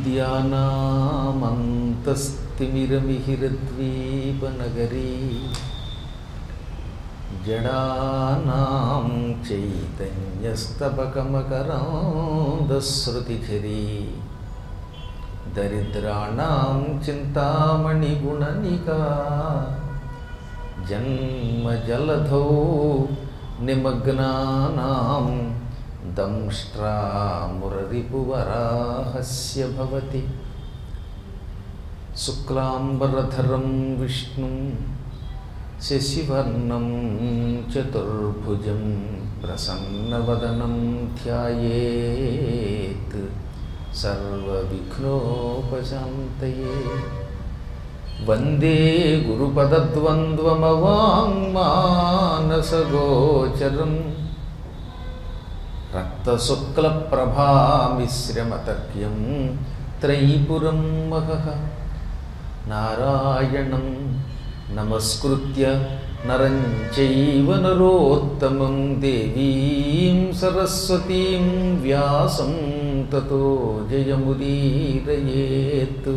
విద్యానామంతస్తిమిరమిహిరద్వీపనగరీ జడానాం చైతన్యస్తబకమకరాంధశ్రుతిఝరీ దరిద్రాణం చింతామణిగుణనికా జన్మజలధౌ నిమగ్నానాం దంష్ట్రామురరిపువరాహస్య భవతి శుక్లాంబరధరం విష్ణుం శశివర్ణం చతుర్భుజం ప్రసన్నవదనం ధ్యాయేత్ సర్వవిఘ్నోపశాంతయే వందే గురుపదద్వంద్వమవాङ्మానసగోచరం రక్తశుక్లప్రభామిశ్రమతర్క్యం త్రైపురం మహః నారాయణం నమస్కృత్య నరం చైవ నరోత్తమం దేవీం సరస్వతీం వ్యాసం తతో జయముదీరయేత్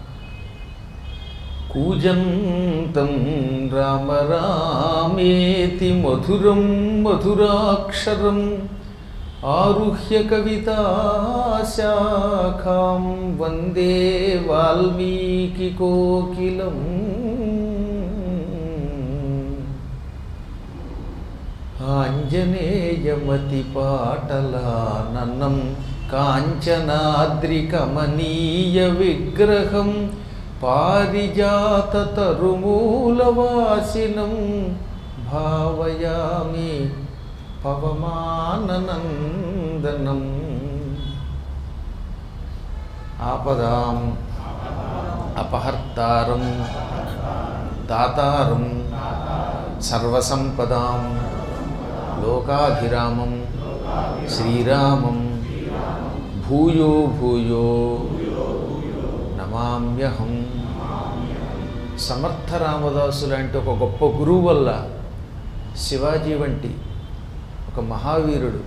కూజంతం రామ రామేతి మధురం మధురాక్షరం ఆరుహ్య కవితాశాఖాం వందే వాల్మీకికోకిలం ఆంజనేయమతిపాటలాననం కాంచనాద్రికమనీయ విగ్రహం పారిజాతతరుమూలవాసినం భావయామి పవమాననందనం ఆపదాం అపహర్తారం దాతారం సర్వసంపదాం లోకాభిరామం శ్రీరామం భూయో భూయో నమామ్యహం సమర్థ రామదాసు లాంటి ఒక గొప్ప గురువు వల్ల శివాజీ వంటి ఒక మహావీరుడు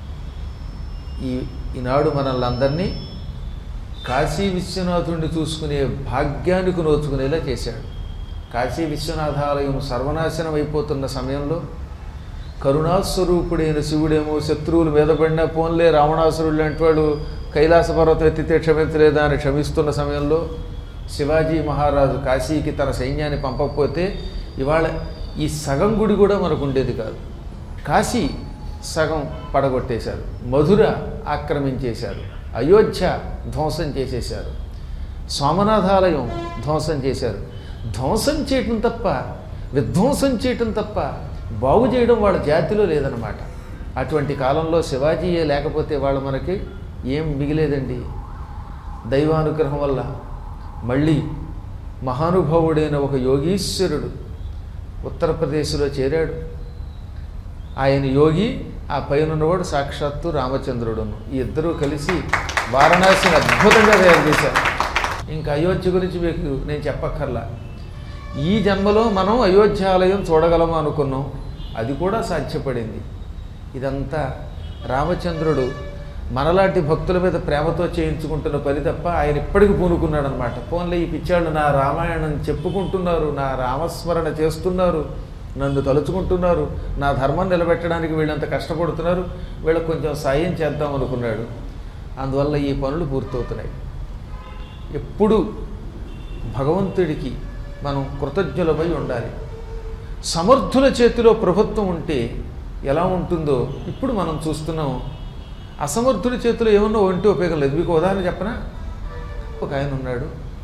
ఈ ఈనాడు మనల్ని అందరినీ కాశీ విశ్వనాథుడిని చూసుకునే భాగ్యానికి నోచుకునేలా చేశాడు కాశీ విశ్వనాథాలయం సర్వనాశనం అయిపోతున్న సమయంలో కరుణాస్వరూపుడైన శివుడేమో శత్రువులు మీద పడినా పోన్లే రావణాసురుడు లాంటి వాడు కైలాస పర్వతం ఎత్తితే క్షమించలేదా అని క్షమిస్తున్న సమయంలో శివాజీ మహారాజు కాశీకి తన సైన్యాన్ని పంపకపోతే ఇవాళ ఈ సగం గుడి కూడా మనకు ఉండేది కాదు కాశీ సగం పడగొట్టేశారు మధుర ఆక్రమించేశారు అయోధ్య ధ్వంసం చేసేశారు సోమనాథాలయం ధ్వంసం చేశారు ధ్వంసం చేయటం తప్ప విధ్వంసం చేయటం తప్ప బాగు చేయడం వాళ్ళ జాతిలో లేదనమాట అటువంటి కాలంలో శివాజీయే లేకపోతే వాళ్ళు మనకి ఏం మిగిలేదండి దైవానుగ్రహం వల్ల మళ్ళీ మహానుభావుడైన ఒక యోగీశ్వరుడు ఉత్తరప్రదేశ్లో చేరాడు ఆయన యోగి ఆ పైన ఉన్నవాడు సాక్షాత్తు రామచంద్రుడును ఈ ఇద్దరూ కలిసి వారణాసిని అద్భుతంగా తయారు చేశారు ఇంకా అయోధ్య గురించి మీకు నేను చెప్పక్కర్లా ఈ జన్మలో మనం అయోధ్యాలయం చూడగలము అనుకున్నాం అది కూడా సాధ్యపడింది ఇదంతా రామచంద్రుడు మనలాంటి భక్తుల మీద ప్రేమతో చేయించుకుంటున్న పని తప్ప ఆయన ఇప్పటికి పూనుకున్నాడు అనమాట పోన్లే ఈ పిచ్చాళ్ళు నా రామాయణం చెప్పుకుంటున్నారు నా రామస్మరణ చేస్తున్నారు నన్ను తలుచుకుంటున్నారు నా ధర్మం నిలబెట్టడానికి వీళ్ళంత కష్టపడుతున్నారు వీళ్ళకి కొంచెం సాయం చేద్దాం అనుకున్నాడు అందువల్ల ఈ పనులు పూర్తవుతున్నాయి ఎప్పుడు భగవంతుడికి మనం కృతజ్ఞులమై ఉండాలి సమర్థుల చేతిలో ప్రభుత్వం ఉంటే ఎలా ఉంటుందో ఇప్పుడు మనం చూస్తున్నాం అసమర్థుల చేతిలో ఏమన్నా ఉంటే ఉపయోగం లేదు మీకు ఉదాహరణ చెప్పనా ఒక ఆయన ఉన్నాడు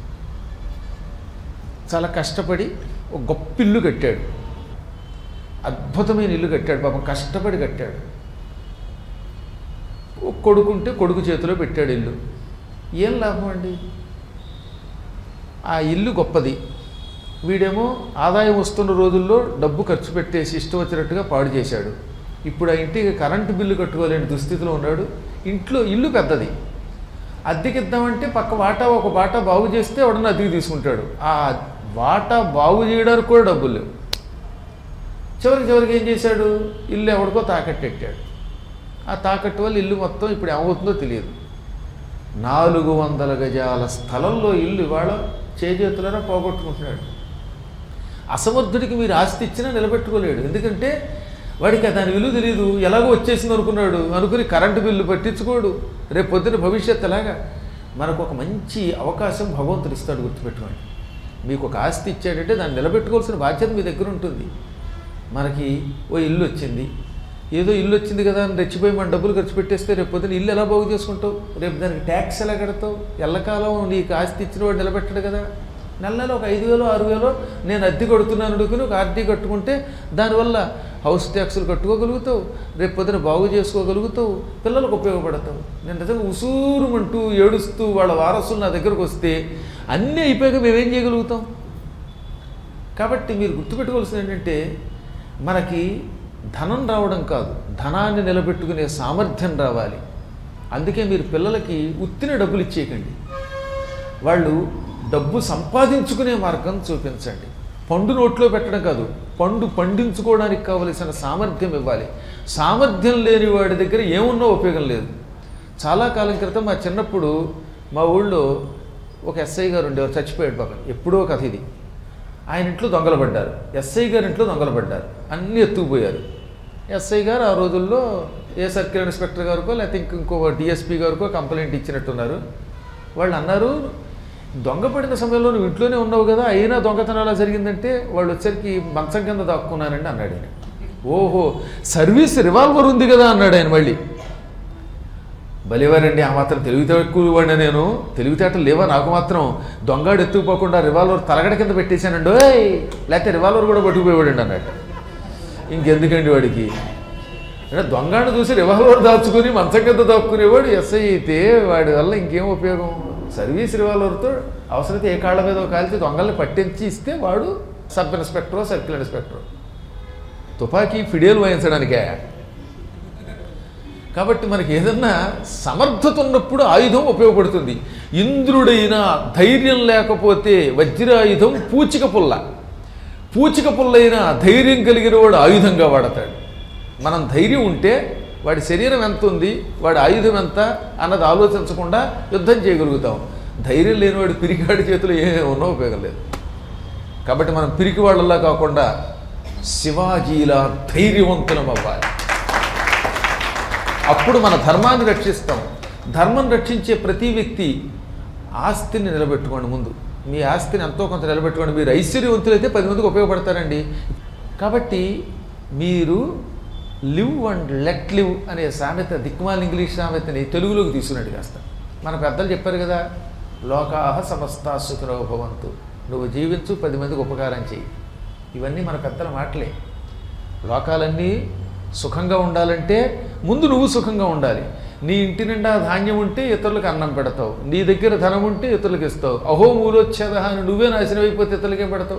చాలా కష్టపడి ఒక గొప్ప ఇల్లు కట్టాడు అద్భుతమైన ఇల్లు కట్టాడు పాపం కష్టపడి కట్టాడు ఒక కొడుకుంటే కొడుకు చేతిలో పెట్టాడు ఇల్లు ఏం లాభం అండి ఆ ఇల్లు గొప్పది వీడేమో ఆదాయం వస్తున్న రోజుల్లో డబ్బు ఖర్చు పెట్టేసి ఇష్టం వచ్చినట్టుగా పాడు చేశాడు ఇప్పుడు ఆ ఇంటికి కరెంటు బిల్లు కట్టుకోలేని దుస్థితిలో ఉన్నాడు ఇంట్లో ఇల్లు పెద్దది అద్దెకిద్దామంటే పక్క వాటా ఒక వాటా బాగు చేస్తే ఎవడన్నా అద్దెకి తీసుకుంటాడు ఆ వాటా బాగు చేయడానికి కూడా డబ్బులు లేవు చివరికి చివరికి ఏం చేశాడు ఇల్లు ఎవడికో తాకట్టెట్టాడు ఆ తాకట్టు వల్ల ఇల్లు మొత్తం ఇప్పుడు ఏమవుతుందో తెలియదు నాలుగు వందల గజాల స్థలంలో ఇల్లు ఇవాళ చేజేతులనే పోగొట్టుకుంటున్నాడు అసమర్థుడికి మీరు ఆస్తి ఇచ్చినా నిలబెట్టుకోలేడు ఎందుకంటే వాడికి దాని విలువ తెలియదు ఎలాగో వచ్చేసింది అనుకున్నాడు అనుకుని కరెంటు బిల్లు పట్టించుకోడు రేపు పొద్దున భవిష్యత్ ఎలాగా మనకు ఒక మంచి అవకాశం భగవంతుడు ఇస్తాడు గుర్తుపెట్టుకోండి మీకు ఒక ఆస్తి ఇచ్చాడంటే దాన్ని నిలబెట్టుకోవాల్సిన బాధ్యత మీ దగ్గర ఉంటుంది మనకి ఓ ఇల్లు వచ్చింది ఏదో ఇల్లు వచ్చింది కదా అని రెచ్చిపోయి మన డబ్బులు ఖర్చు పెట్టేస్తే రేపు పొద్దున ఇల్లు ఎలా బాగు చేసుకుంటావు రేపు దానికి ట్యాక్స్ ఎలా కడతావు ఎల్లకాలం నీకు ఆస్తి ఇచ్చిన వాడు నిలబెట్టడు కదా నెల నెల ఒక ఐదు వేలు ఆరు వేలు నేను అద్దె కడుతున్నాను అడుగుని ఒక ఆర్డీ కట్టుకుంటే దానివల్ల హౌస్ ట్యాక్సులు కట్టుకోగలుగుతావు రేపు పొద్దున బాగు చేసుకోగలుగుతావు పిల్లలకు ఉపయోగపడతావు నేను నిజంగా ఉసూరుమంటూ ఏడుస్తూ వాళ్ళ వారసులు నా దగ్గరకు వస్తే అన్నీ అయిపోయాక మేమేం చేయగలుగుతాం కాబట్టి మీరు గుర్తుపెట్టుకోవాల్సింది ఏంటంటే మనకి ధనం రావడం కాదు ధనాన్ని నిలబెట్టుకునే సామర్థ్యం రావాలి అందుకే మీరు పిల్లలకి ఉత్తిన డబ్బులు ఇచ్చేయకండి వాళ్ళు డబ్బు సంపాదించుకునే మార్గం చూపించండి పండు నోట్లో పెట్టడం కాదు పండు పండించుకోవడానికి కావలసిన సామర్థ్యం ఇవ్వాలి సామర్థ్యం లేని వాడి దగ్గర ఏమున్నా ఉపయోగం లేదు చాలా కాలం క్రితం మా చిన్నప్పుడు మా ఊళ్ళో ఒక ఎస్ఐ గారు ఉండేవారు చచ్చిపోయాడు పాపం ఎప్పుడో కథ ఇది ఆయన ఇంట్లో దొంగలు పడ్డారు ఎస్ఐ గారి ఇంట్లో దొంగలు పడ్డారు అన్నీ ఎత్తుకుపోయారు ఎస్ఐ గారు ఆ రోజుల్లో ఏ సర్కిల్ ఇన్స్పెక్టర్ గారికో లేకపోతే ఇంక ఇంకో డిఎస్పీ గారికో కంప్లైంట్ ఇచ్చినట్టున్నారు వాళ్ళు అన్నారు దొంగ పడిన సమయంలో నువ్వు ఇంట్లోనే ఉన్నావు కదా అయినా దొంగతనం ఎలా జరిగిందంటే వాళ్ళు వచ్చరికి మంచం కింద దాక్కున్నానండి అన్నాడు ఆయన ఓహో సర్వీస్ రివాల్వర్ ఉంది కదా అన్నాడు ఆయన మళ్ళీ బలివారండి ఆ మాత్రం తెలివితేటలు వాడినా నేను తెలివితేటలు లేవా నాకు మాత్రం దొంగాడు ఎత్తుకుపోకుండా రివాల్వర్ తలగడ కింద పెట్టేశానండి ఓయ్ లేకపోతే రివాల్వర్ కూడా పట్టుకుపోయాడండి అన్నట్టు ఇంకెందుకండి వాడికి అంటే దొంగను చూసి రివాల్వర్ దాచుకుని మంచం కింద దాక్కునేవాడు ఎస్ఐ అయితే వాడి వల్ల ఇంకేం ఉపయోగం సర్వీస్ రివాల్వర్తో అవసరమైతే ఏ కాళ్ళ మీద కాల్చి దొంగల్ని పట్టించి ఇస్తే వాడు సబ్ ఇన్స్పెక్టరో సర్కిల్ ఇన్స్పెక్టరో తుపాకీ ఫిడేలు వాయించడానికే కాబట్టి మనకి ఏదన్నా సమర్థత ఉన్నప్పుడు ఆయుధం ఉపయోగపడుతుంది ఇంద్రుడైనా ధైర్యం లేకపోతే వజ్రాయుధం పూచిక పుల్ల పూచిక పుల్లైనా ధైర్యం కలిగిన వాడు ఆయుధంగా వాడతాడు మనం ధైర్యం ఉంటే వాడి శరీరం ఎంత ఉంది వాడి ఆయుధం ఎంత అన్నది ఆలోచించకుండా యుద్ధం చేయగలుగుతాం ధైర్యం లేనివాడు పిరికాడి చేతులు ఏ ఉన్నా ఉపయోగం లేదు కాబట్టి మనం పిరికి వాళ్ళలా కాకుండా శివాజీలా ధైర్యవంతులం అవ్వాలి అప్పుడు మన ధర్మాన్ని రక్షిస్తాం ధర్మం రక్షించే ప్రతి వ్యక్తి ఆస్తిని నిలబెట్టుకోండి ముందు మీ ఆస్తిని ఎంతో కొంత నిలబెట్టుకోండి మీరు ఐశ్వర్యవంతులైతే పది మందికి ఉపయోగపడతారండి కాబట్టి మీరు లివ్ అండ్ లెట్ లివ్ అనే సామెత దిక్మాల ఇంగ్లీష్ సామెతని తెలుగులోకి తీసుకున్నట్టు కాస్త మన పెద్దలు చెప్పారు కదా లోకాహ సమస్త సుఖరో భవంతు నువ్వు జీవించు పది మందికి ఉపకారం చేయి ఇవన్నీ మన పెద్దల మాటలే లోకాలన్నీ సుఖంగా ఉండాలంటే ముందు నువ్వు సుఖంగా ఉండాలి నీ ఇంటి నిండా ధాన్యం ఉంటే ఇతరులకు అన్నం పెడతావు నీ దగ్గర ధనం ఉంటే ఇతరులకు ఇస్తావు అహో మూలోచ్ఛేద అని నువ్వే నాశనం అయిపోతే ఇతరులకేం పెడతావు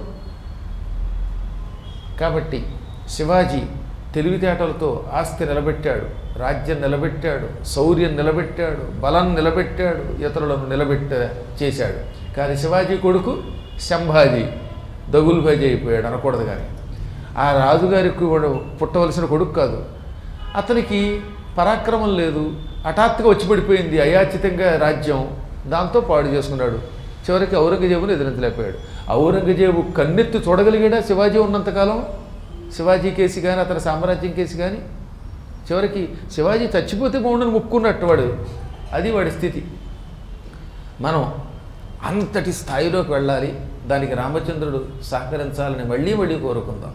కాబట్టి శివాజీ తెలివితేటలతో ఆస్తి నిలబెట్టాడు రాజ్యం నిలబెట్టాడు శౌర్యం నిలబెట్టాడు బలం నిలబెట్టాడు ఇతరులను నిలబెట్ట చేశాడు కానీ శివాజీ కొడుకు శంభాజీ దగుల్బాజీ అయిపోయాడు అనకూడదు కానీ ఆ రాజుగారికి కూడా పుట్టవలసిన కొడుకు కాదు అతనికి పరాక్రమం లేదు హఠాత్తుగా వచ్చి పడిపోయింది అయాచితంగా రాజ్యం దాంతో పాడు చేసుకున్నాడు చివరికి ఔరంగజేబును ఎదిరించలేకపోయాడు ఔరంగజేబు కన్నెత్తి చూడగలిగాడా శివాజీ ఉన్నంతకాలం శివాజీ కేసి కానీ అతని సామ్రాజ్యం కేసి కానీ చివరికి శివాజీ చచ్చిపోతే బాగుండని ముక్కున్నట్టు వాడు అది వాడి స్థితి మనం అంతటి స్థాయిలోకి వెళ్ళాలి దానికి రామచంద్రుడు సహకరించాలని మళ్ళీ మళ్ళీ కోరుకుందాం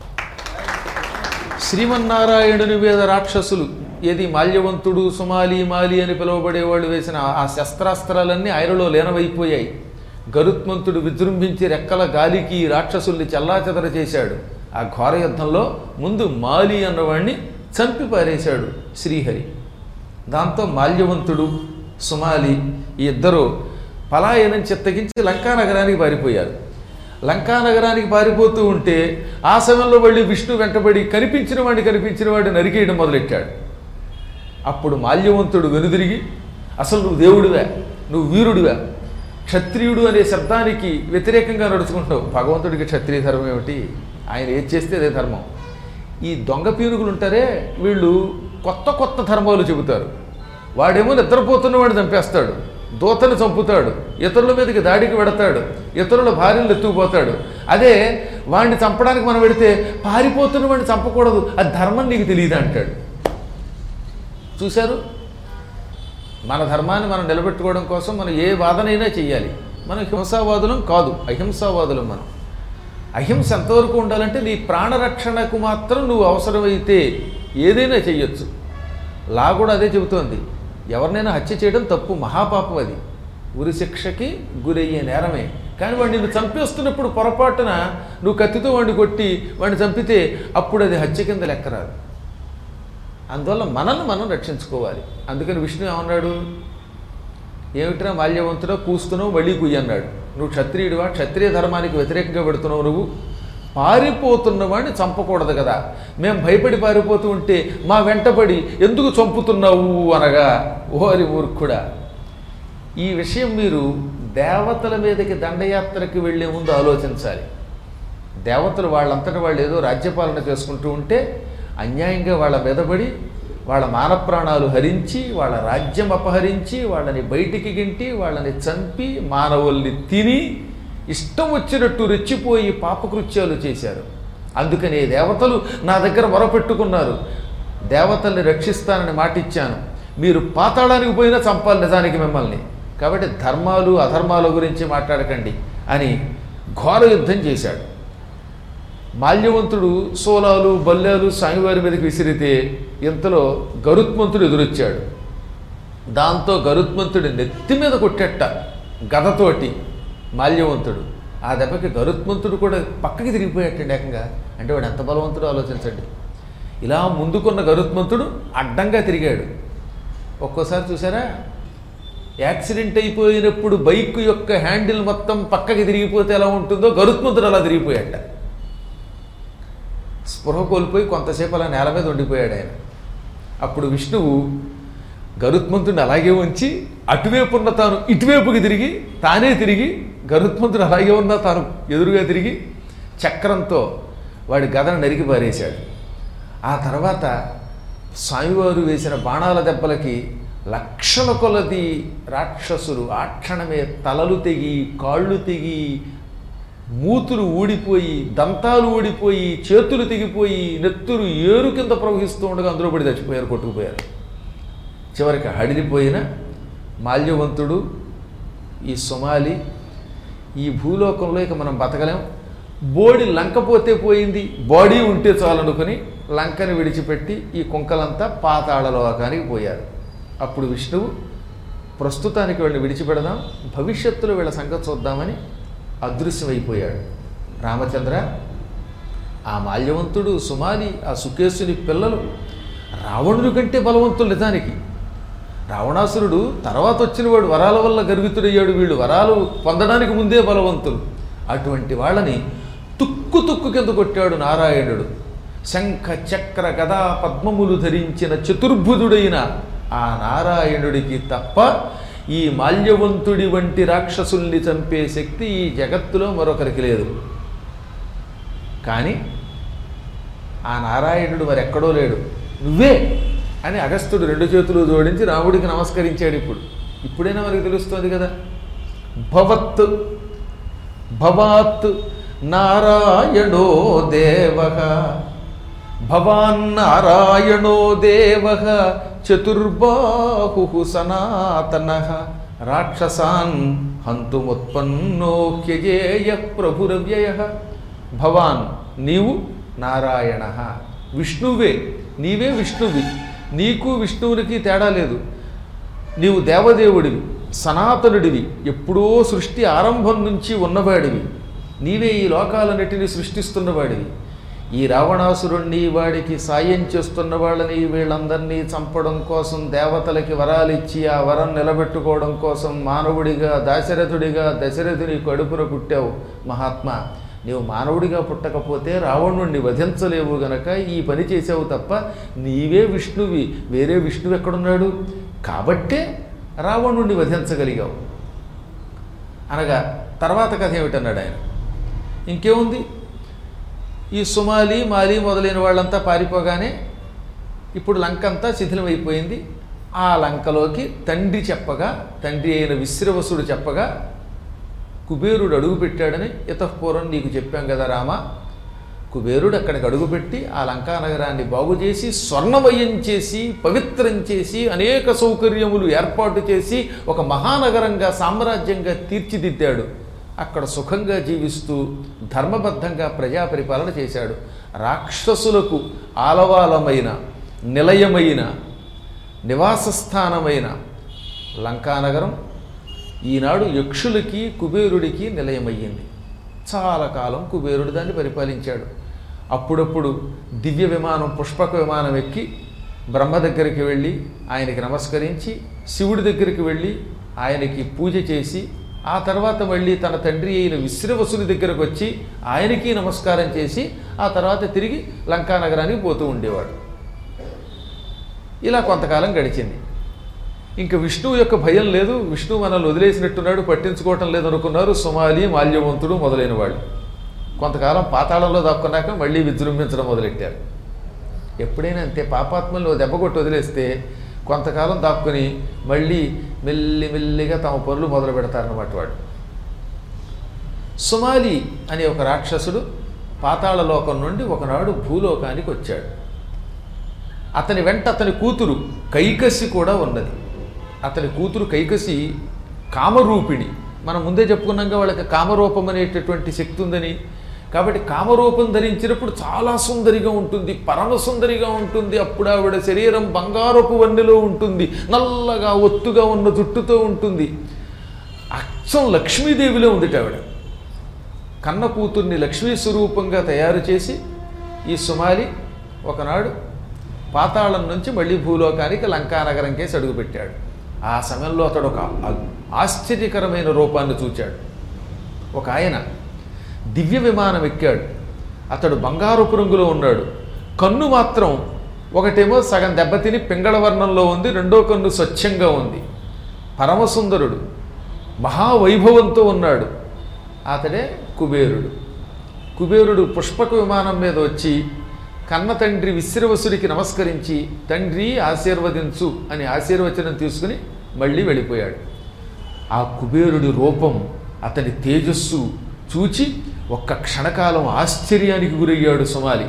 శ్రీమన్నారాయణుని మీద రాక్షసులు ఏది మాల్యవంతుడు సుమాలి మాలి అని పిలువబడేవాళ్ళు వేసిన ఆ శస్త్రాస్త్రాలన్నీ ఆయనలో లీనమైపోయాయి గరుత్మంతుడు విజృంభించి రెక్కల గాలికి ఈ రాక్షసుల్ని చెల్లాచెదర చేశాడు ఆ ఘోర యుద్ధంలో ముందు మాలి అన్నవాడిని చంపి పారేశాడు శ్రీహరి దాంతో మాల్యవంతుడు సుమాలి ఈ ఇద్దరు పలాయనం చిత్తగించి లంకా నగరానికి పారిపోయారు లంకా నగరానికి పారిపోతూ ఉంటే ఆ సమయంలో మళ్ళీ విష్ణు వెంటబడి కనిపించిన వాడిని కనిపించిన వాడిని నరికేయడం మొదలెట్టాడు అప్పుడు మాల్యవంతుడు వెనుదిరిగి అసలు నువ్వు దేవుడివే నువ్వు వీరుడివే క్షత్రియుడు అనే శబ్దానికి వ్యతిరేకంగా నడుచుకుంటావు భగవంతుడికి క్షత్రియ ధర్మం ఏమిటి ఆయన ఏది చేస్తే అదే ధర్మం ఈ దొంగ పీనుగులు ఉంటారే వీళ్ళు కొత్త కొత్త ధర్మాలు చెబుతారు వాడేమో నిద్రపోతున్న వాడిని చంపేస్తాడు దూతని చంపుతాడు ఇతరుల మీదకి దాడికి వెడతాడు ఇతరుల భార్యలు ఎత్తుకుపోతాడు అదే వాడిని చంపడానికి మనం పెడితే పారిపోతున్న వాడిని చంపకూడదు అది ధర్మం నీకు తెలియదు అంటాడు చూశారు మన ధర్మాన్ని మనం నిలబెట్టుకోవడం కోసం మనం ఏ వాదనైనా చెయ్యాలి మనం హింసావాదులం కాదు అహింసావాదులం మనం అహింస ఎంతవరకు ఉండాలంటే నీ ప్రాణరక్షణకు మాత్రం నువ్వు అవసరమైతే ఏదైనా చెయ్యొచ్చు లా కూడా అదే చెబుతోంది ఎవరినైనా హత్య చేయడం తప్పు మహాపాపం అది ఉరి శిక్షకి గురయ్యే నేరమే కానీ వాడిని నిన్ను చంపేస్తున్నప్పుడు పొరపాటున నువ్వు కత్తితో వాడిని కొట్టి వాడిని చంపితే అప్పుడు అది హత్య కింద లెక్కరాదు అందువల్ల మనల్ని మనం రక్షించుకోవాలి అందుకని విష్ణు ఏమన్నాడు ఏమిట్రా మాల్యవంతుడో కూస్తున్నావు మళ్ళీ కుయ్యి అన్నాడు నువ్వు క్షత్రియుడివా క్షత్రియ ధర్మానికి వ్యతిరేకంగా పెడుతున్నావు నువ్వు పారిపోతున్న వాడిని చంపకూడదు కదా మేము భయపడి పారిపోతూ ఉంటే మా వెంటపడి ఎందుకు చంపుతున్నావు అనగా ఓరి మూర్ఖుడా ఈ విషయం మీరు దేవతల మీదకి దండయాత్రకి వెళ్ళే ముందు ఆలోచించాలి దేవతలు వాళ్ళంతట వాళ్ళు ఏదో రాజ్యపాలన చేసుకుంటూ ఉంటే అన్యాయంగా వాళ్ళ మీదపడి వాళ్ళ మానప్రాణాలు హరించి వాళ్ళ రాజ్యం అపహరించి వాళ్ళని బయటికి గింటి వాళ్ళని చంపి మానవుల్ని తిని ఇష్టం వచ్చినట్టు రెచ్చిపోయి పాపకృత్యాలు చేశారు అందుకని దేవతలు నా దగ్గర మొరపెట్టుకున్నారు దేవతల్ని రక్షిస్తానని మాటిచ్చాను మీరు పాతాళానికి పోయినా చంపాలి నిజానికి మిమ్మల్ని కాబట్టి ధర్మాలు అధర్మాల గురించి మాట్లాడకండి అని ఘోర యుద్ధం చేశాడు మాల్యవంతుడు సోలాలు బల్లాలు స్వామివారి మీదకి విసిరితే ఇంతలో గరుత్మంతుడు ఎదురొచ్చాడు దాంతో గరుత్మంతుడి నెత్తి మీద కొట్టేట గదతోటి మాల్యవంతుడు ఆ దెబ్బకి గరుత్మంతుడు కూడా పక్కకి తిరిగిపోయాటండి ఏకంగా అంటే వాడు ఎంత బలవంతుడో ఆలోచించండి ఇలా ముందుకున్న గరుత్మంతుడు అడ్డంగా తిరిగాడు ఒక్కోసారి చూసారా యాక్సిడెంట్ అయిపోయినప్పుడు బైక్ యొక్క హ్యాండిల్ మొత్తం పక్కకి తిరిగిపోతే ఎలా ఉంటుందో గరుత్మంతుడు అలా తిరిగిపోయాట స్పృహ కోల్పోయి కొంతసేపు అలా నేల మీద ఉండిపోయాడు ఆయన అప్పుడు విష్ణువు గరుత్మంతుడిని అలాగే ఉంచి అటువైపు ఉన్న తాను ఇటువైపుకి తిరిగి తానే తిరిగి గరుత్మంతుడు అలాగే ఉన్న తాను ఎదురుగా తిరిగి చక్రంతో వాడి గదను నరికి పారేశాడు ఆ తర్వాత స్వామివారు వేసిన బాణాల దెబ్బలకి లక్షల కొలది రాక్షసులు ఆ క్షణమే తలలు తెగి కాళ్ళు తెగి మూతులు ఊడిపోయి దంతాలు ఊడిపోయి చేతులు తెగిపోయి నెత్తురు ఏరు కింద ప్రవహిస్తూ ఉండగా అందులో పడి చచ్చిపోయారు కొట్టుకుపోయారు చివరికి హడిలిపోయిన మాల్యవంతుడు ఈ సుమాలి ఈ భూలోకంలో ఇక మనం బతకలేం బోడి లంక పోతే పోయింది బాడీ ఉంటే చాలనుకుని లంకని విడిచిపెట్టి ఈ కుంకలంతా పాతాళ లోకానికి పోయారు అప్పుడు విష్ణువు ప్రస్తుతానికి వీళ్ళని విడిచిపెడదాం భవిష్యత్తులో వీళ్ళ సంగతి చూద్దామని అదృశ్యమైపోయాడు రామచంద్ర ఆ మాల్యవంతుడు సుమాలి ఆ సుకేశుని పిల్లలు రావణుడి కంటే బలవంతులు నిజానికి రావణాసురుడు తర్వాత వచ్చినవాడు వరాల వల్ల గర్వితుడయ్యాడు వీళ్ళు వరాలు పొందడానికి ముందే బలవంతులు అటువంటి వాళ్ళని తుక్కు తుక్కు కింద కొట్టాడు నారాయణుడు శంఖ చక్ర గదా పద్మములు ధరించిన చతుర్భుజుడైన ఆ నారాయణుడికి తప్ప ఈ మాల్యవంతుడి వంటి రాక్షసుల్ని చంపే శక్తి ఈ జగత్తులో మరొకరికి లేదు కానీ ఆ నారాయణుడు మరి ఎక్కడో లేడు నువ్వే అని అగస్త్యుడు రెండు చేతులు జోడించి రాముడికి నమస్కరించాడు ఇప్పుడు ఇప్పుడైనా మనకి తెలుస్తుంది కదా భవత్ భవాత్ నారాయణో దేవ భవాన్ నారాయణో దేవ చతుర్బాహు సనాతన రాక్షసాన్ హంతుముత్పన్నో హ్యజేయ ప్రభురవ్యయ భవాన్ నీవు నారాయణ విష్ణువే నీవే విష్ణువి నీకు విష్ణువునికి తేడా లేదు నీవు దేవదేవుడివి సనాతనుడివి ఎప్పుడో సృష్టి ఆరంభం నుంచి ఉన్నవాడివి నీవే ఈ లోకాలన్నిటినీ సృష్టిస్తున్నవాడివి ఈ రావణాసురుణ్ణి వాడికి సాయం చేస్తున్న వాళ్ళని వీళ్ళందరినీ చంపడం కోసం దేవతలకి వరాలిచ్చి ఆ వరం నిలబెట్టుకోవడం కోసం మానవుడిగా దాశరథుడిగా దశరథుని కడుపున పుట్టావు మహాత్మా నీవు మానవుడిగా పుట్టకపోతే రావణుణ్ణి వధించలేవు గనక ఈ పని చేసావు తప్ప నీవే విష్ణువి వేరే విష్ణువు ఎక్కడున్నాడు కాబట్టే రావణుణ్ణి వధించగలిగావు అనగా తర్వాత కథ ఏమిటన్నాడు ఆయన ఇంకేముంది ఈ సుమాలి మాలి మొదలైన వాళ్ళంతా పారిపోగానే ఇప్పుడు లంక అంతా శిథిలమైపోయింది ఆ లంకలోకి తండ్రి చెప్పగా తండ్రి అయిన విశ్రవసుడు చెప్పగా కుబేరుడు అడుగుపెట్టాడని ఇతపూర్వం నీకు చెప్పాం కదా రామ కుబేరుడు అక్కడికి అడుగుపెట్టి ఆ లంకా నగరాన్ని బాగు చేసి స్వర్ణమయం చేసి పవిత్రం చేసి అనేక సౌకర్యములు ఏర్పాటు చేసి ఒక మహానగరంగా సామ్రాజ్యంగా తీర్చిదిద్దాడు అక్కడ సుఖంగా జీవిస్తూ ధర్మబద్ధంగా ప్రజా పరిపాలన చేశాడు రాక్షసులకు ఆలవాలమైన నిలయమైన నివాస స్థానమైన లంకానగరం ఈనాడు యక్షులకి కుబేరుడికి నిలయమయ్యింది చాలా కాలం కుబేరుడు దాన్ని పరిపాలించాడు అప్పుడప్పుడు దివ్య విమానం పుష్పక విమానం ఎక్కి బ్రహ్మ దగ్గరికి వెళ్ళి ఆయనకి నమస్కరించి శివుడి దగ్గరికి వెళ్ళి ఆయనకి పూజ చేసి ఆ తర్వాత మళ్ళీ తన తండ్రి అయిన విశ్రవసుని దగ్గరకు వచ్చి ఆయనకి నమస్కారం చేసి ఆ తర్వాత తిరిగి లంకా నగరానికి పోతూ ఉండేవాడు ఇలా కొంతకాలం గడిచింది ఇంకా విష్ణువు యొక్క భయం లేదు విష్ణువు మనల్ని వదిలేసినట్టున్నాడు పట్టించుకోవటం లేదు అనుకున్నారు సుమాలి మాల్యవంతుడు మొదలైన వాళ్ళు కొంతకాలం పాతాళంలో దాక్కున్నాక మళ్ళీ విజృంభించడం మొదలెట్టారు ఎప్పుడైనా అంతే పాపాత్మల్ని ఓ దెబ్బ కొట్టి వదిలేస్తే కొంతకాలం దాక్కుని మళ్ళీ మెల్లి మెల్లిగా తమ పనులు మొదలు పెడతారన్నమాట వాడు సుమాలి అనే ఒక రాక్షసుడు పాతాళ లోకం నుండి ఒకనాడు భూలోకానికి వచ్చాడు అతని వెంట అతని కూతురు కైకసి కూడా ఉన్నది అతని కూతురు కైకసి కామరూపిణి మనం ముందే చెప్పుకున్నాక వాళ్ళకి కామరూపం అనేటటువంటి శక్తి ఉందని కాబట్టి కామరూపం ధరించినప్పుడు చాలా సుందరిగా ఉంటుంది పరమ సుందరిగా ఉంటుంది అప్పుడు ఆవిడ శరీరం బంగారపు వన్నెలో ఉంటుంది నల్లగా ఒత్తుగా ఉన్న జుట్టుతో ఉంటుంది అచ్చం లక్ష్మీదేవిలో ఉంది ఆవిడ కన్న కూతుర్ని లక్ష్మీ స్వరూపంగా తయారు చేసి ఈ సుమాలి ఒకనాడు పాతాళం నుంచి మళ్ళీ భూలోకానికి లంకానగరం కేసి అడుగుపెట్టాడు ఆ సమయంలో అతడు ఒక ఆ- ఆశ్చర్యకరమైన రూపాన్ని చూచాడు ఒక ఆయన దివ్య విమానం ఎక్కాడు అతడు బంగారపు రంగులో ఉన్నాడు కన్ను మాత్రం ఒకటేమో సగం దెబ్బతిని పింగళ వర్ణంలో ఉంది రెండో కన్ను స్వచ్ఛంగా ఉంది పరమసుందరుడు మహావైభవంతో ఉన్నాడు అతడే కుబేరుడు కుబేరుడు పుష్పక విమానం మీద వచ్చి కన్న తండ్రి విశ్రవసుడికి నమస్కరించి తండ్రి ఆశీర్వదించు అని ఆశీర్వచనం తీసుకుని మళ్ళీ వెళ్ళిపోయాడు ఆ కుబేరుడి రూపం అతని తేజస్సు చూచి ఒక్క క్షణకాలం ఆశ్చర్యానికి గురయ్యాడు సుమాలి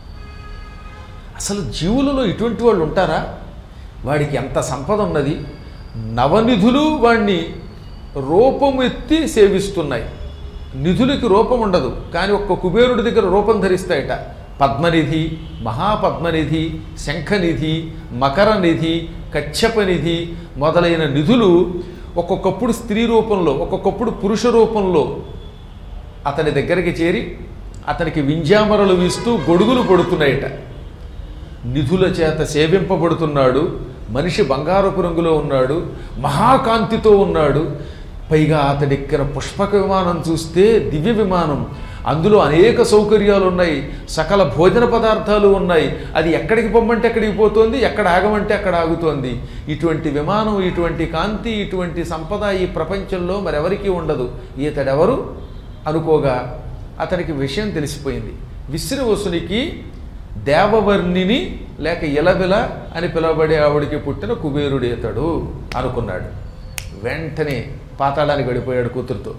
అసలు జీవులలో ఇటువంటి వాళ్ళు ఉంటారా వాడికి ఎంత సంపద ఉన్నది నవనిధులు వాణ్ణి రూపం ఎత్తి సేవిస్తున్నాయి నిధులకి రూపం ఉండదు కానీ ఒక్క కుబేరుడి దగ్గర రూపం ధరిస్తాయట పద్మనిధి మహాపద్మనిధి శంఖనిధి మకరనిధి కచ్చపనిధి మొదలైన నిధులు ఒక్కొక్కప్పుడు స్త్రీ రూపంలో ఒక్కొక్కప్పుడు పురుష రూపంలో అతని దగ్గరికి చేరి అతనికి వింజామరలు వీస్తూ గొడుగులు పడుతున్నాయట నిధుల చేత సేవింపబడుతున్నాడు మనిషి బంగారపు రంగులో ఉన్నాడు మహాకాంతితో ఉన్నాడు పైగా అతడెక్కిన పుష్పక విమానం చూస్తే దివ్య విమానం అందులో అనేక సౌకర్యాలు ఉన్నాయి సకల భోజన పదార్థాలు ఉన్నాయి అది ఎక్కడికి పొమ్మంటే ఎక్కడికి పోతుంది ఎక్కడ ఆగమంటే అక్కడ ఆగుతోంది ఇటువంటి విమానం ఇటువంటి కాంతి ఇటువంటి సంపద ఈ ప్రపంచంలో మరెవరికీ ఉండదు ఈతడెవరు అనుకోగా అతనికి విషయం తెలిసిపోయింది విశ్రవసునికి దేవవర్ణిని లేక ఇలబిల అని పిలువబడే ఆవిడికి పుట్టిన కుబేరుడు ఇతడు అనుకున్నాడు వెంటనే పాతాళానికి వెళ్ళిపోయాడు కూతురుతో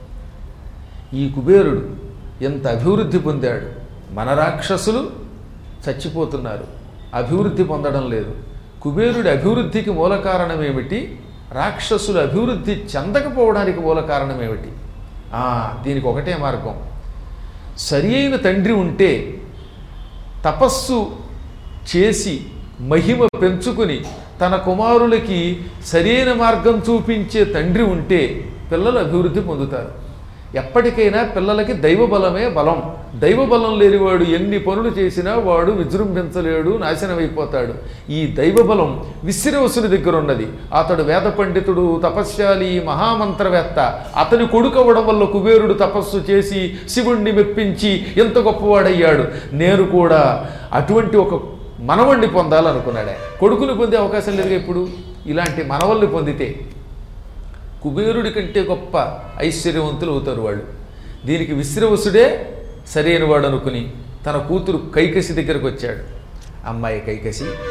ఈ కుబేరుడు ఎంత అభివృద్ధి పొందాడు మన రాక్షసులు చచ్చిపోతున్నారు అభివృద్ధి పొందడం లేదు కుబేరుడి అభివృద్ధికి మూల కారణం ఏమిటి రాక్షసులు అభివృద్ధి చెందకపోవడానికి మూల కారణం ఏమిటి ఆ, దీనికి ఒకటే మార్గం సరి అయిన తండ్రి ఉంటే తపస్సు చేసి మహిమ పెంచుకుని తన కుమారులకి సరైన మార్గం చూపించే తండ్రి ఉంటే పిల్లలు అభివృద్ధి పొందుతారు ఎప్పటికైనా పిల్లలకి దైవ బలమే బలం దైవ బలం లేనివాడు ఎన్ని పనులు చేసినా వాడు విజృంభించలేడు నాశనమైపోతాడు ఈ దైవ బలం విశ్రవసుని దగ్గర ఉన్నది అతడు వేద పండితుడు తపస్యాలి మహామంత్రవేత్త అతని కొడుకవ్వడం వల్ల కుబేరుడు తపస్సు చేసి శివుణ్ణి మెప్పించి ఎంత గొప్పవాడయ్యాడు నేను కూడా అటువంటి ఒక మనవణ్ణి పొందాలనుకున్నాడే కొడుకుని పొందే అవకాశం లేదు ఇప్పుడు ఇలాంటి మనవల్ని పొందితే కుబేరుడి కంటే గొప్ప ఐశ్వర్యవంతులు అవుతారు వాళ్ళు దీనికి విశ్రవసుడే సరైన వాడు అనుకుని తన కూతురు కైకసి దగ్గరకు వచ్చాడు అమ్మాయి కైకసి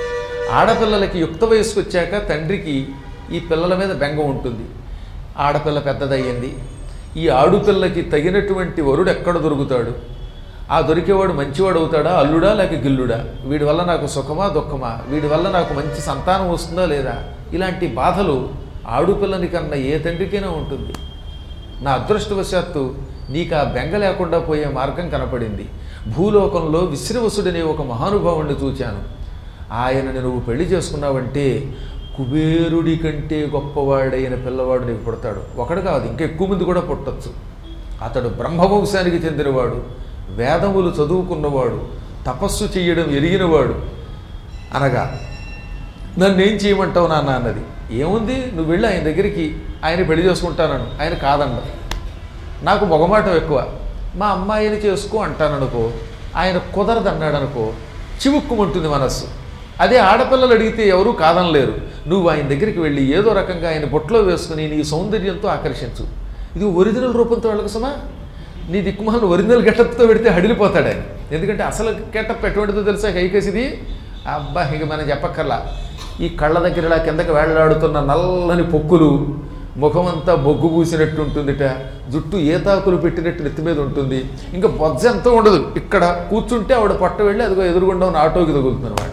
ఆడపిల్లలకి యుక్త వయసుకు వచ్చాక తండ్రికి ఈ పిల్లల మీద బెంగ ఉంటుంది ఆడపిల్ల పెద్దదయ్యింది ఈ ఆడుపిల్లకి తగినటువంటి వరుడు ఎక్కడ దొరుకుతాడు ఆ దొరికేవాడు మంచివాడు అవుతాడా అల్లుడా లేక గిల్లుడా వీడి వల్ల నాకు సుఖమా దుఃఖమా వీడి వల్ల నాకు మంచి సంతానం వస్తుందా లేదా ఇలాంటి బాధలు ఆడుపిల్లని కన్నా ఏ తండ్రికైనా ఉంటుంది నా అదృష్టవశాత్తు నీకు ఆ బెంగ లేకుండా పోయే మార్గం కనపడింది భూలోకంలో విశ్రవసుడనే ఒక మహానుభావుణ్ణి చూచాను ఆయనని నువ్వు పెళ్లి చేసుకున్నావంటే కుబేరుడి కంటే గొప్పవాడైన పిల్లవాడు నీకు పుడతాడు ఒకడు కాదు ఇంకా ఎక్కువ మంది కూడా పుట్టచ్చు అతడు బ్రహ్మవంశానికి చెందినవాడు వేదములు చదువుకున్నవాడు తపస్సు చెయ్యడం ఎరిగినవాడు అనగా నన్ను ఏం చేయమంటావు నాన్న అన్నది ఏముంది నువ్వు వెళ్ళి ఆయన దగ్గరికి ఆయన పెళ్లి చేసుకుంటానను ఆయన కాదండ నాకు మొగమాటం ఎక్కువ మా అమ్మాయిని చేసుకో అంటాననుకో ఆయన కుదరదన్నాడు అనుకో చివుక్కుమంటుంది మనస్సు అదే ఆడపిల్లలు అడిగితే ఎవరూ కాదనలేరు నువ్వు ఆయన దగ్గరికి వెళ్ళి ఏదో రకంగా ఆయన బొట్లో వేసుకుని నీ సౌందర్యంతో ఆకర్షించు ఇది ఒరిజినల్ రూపంతో వెళ్ళకు సుమా నీ దిక్కుమాలను ఒరిజినల్ గెటప్తో పెడితే హడిలిపోతాడు ఆయన ఎందుకంటే అసలు గెటప్ ఎటువంటిదో తెలుసా కైకేసిది అబ్బా ఇక మనం చెప్పక్కర్లా ఈ కళ్ళ దగ్గర ఇలా కిందకి వేళ్లాడుతున్న నల్లని పొక్కులు ముఖమంతా బొగ్గు పూసినట్టు ఉంటుందిట జుట్టు ఏతాకులు పెట్టినట్టు నెత్తి మీద ఉంటుంది ఇంకా బొజ్జ ఎంతో ఉండదు ఇక్కడ కూర్చుంటే ఆవిడ పొట్ట వెళ్ళి అదిగో ఎదురుగుండా ఉన్న ఆటోకి తగులుతుంది అనమాట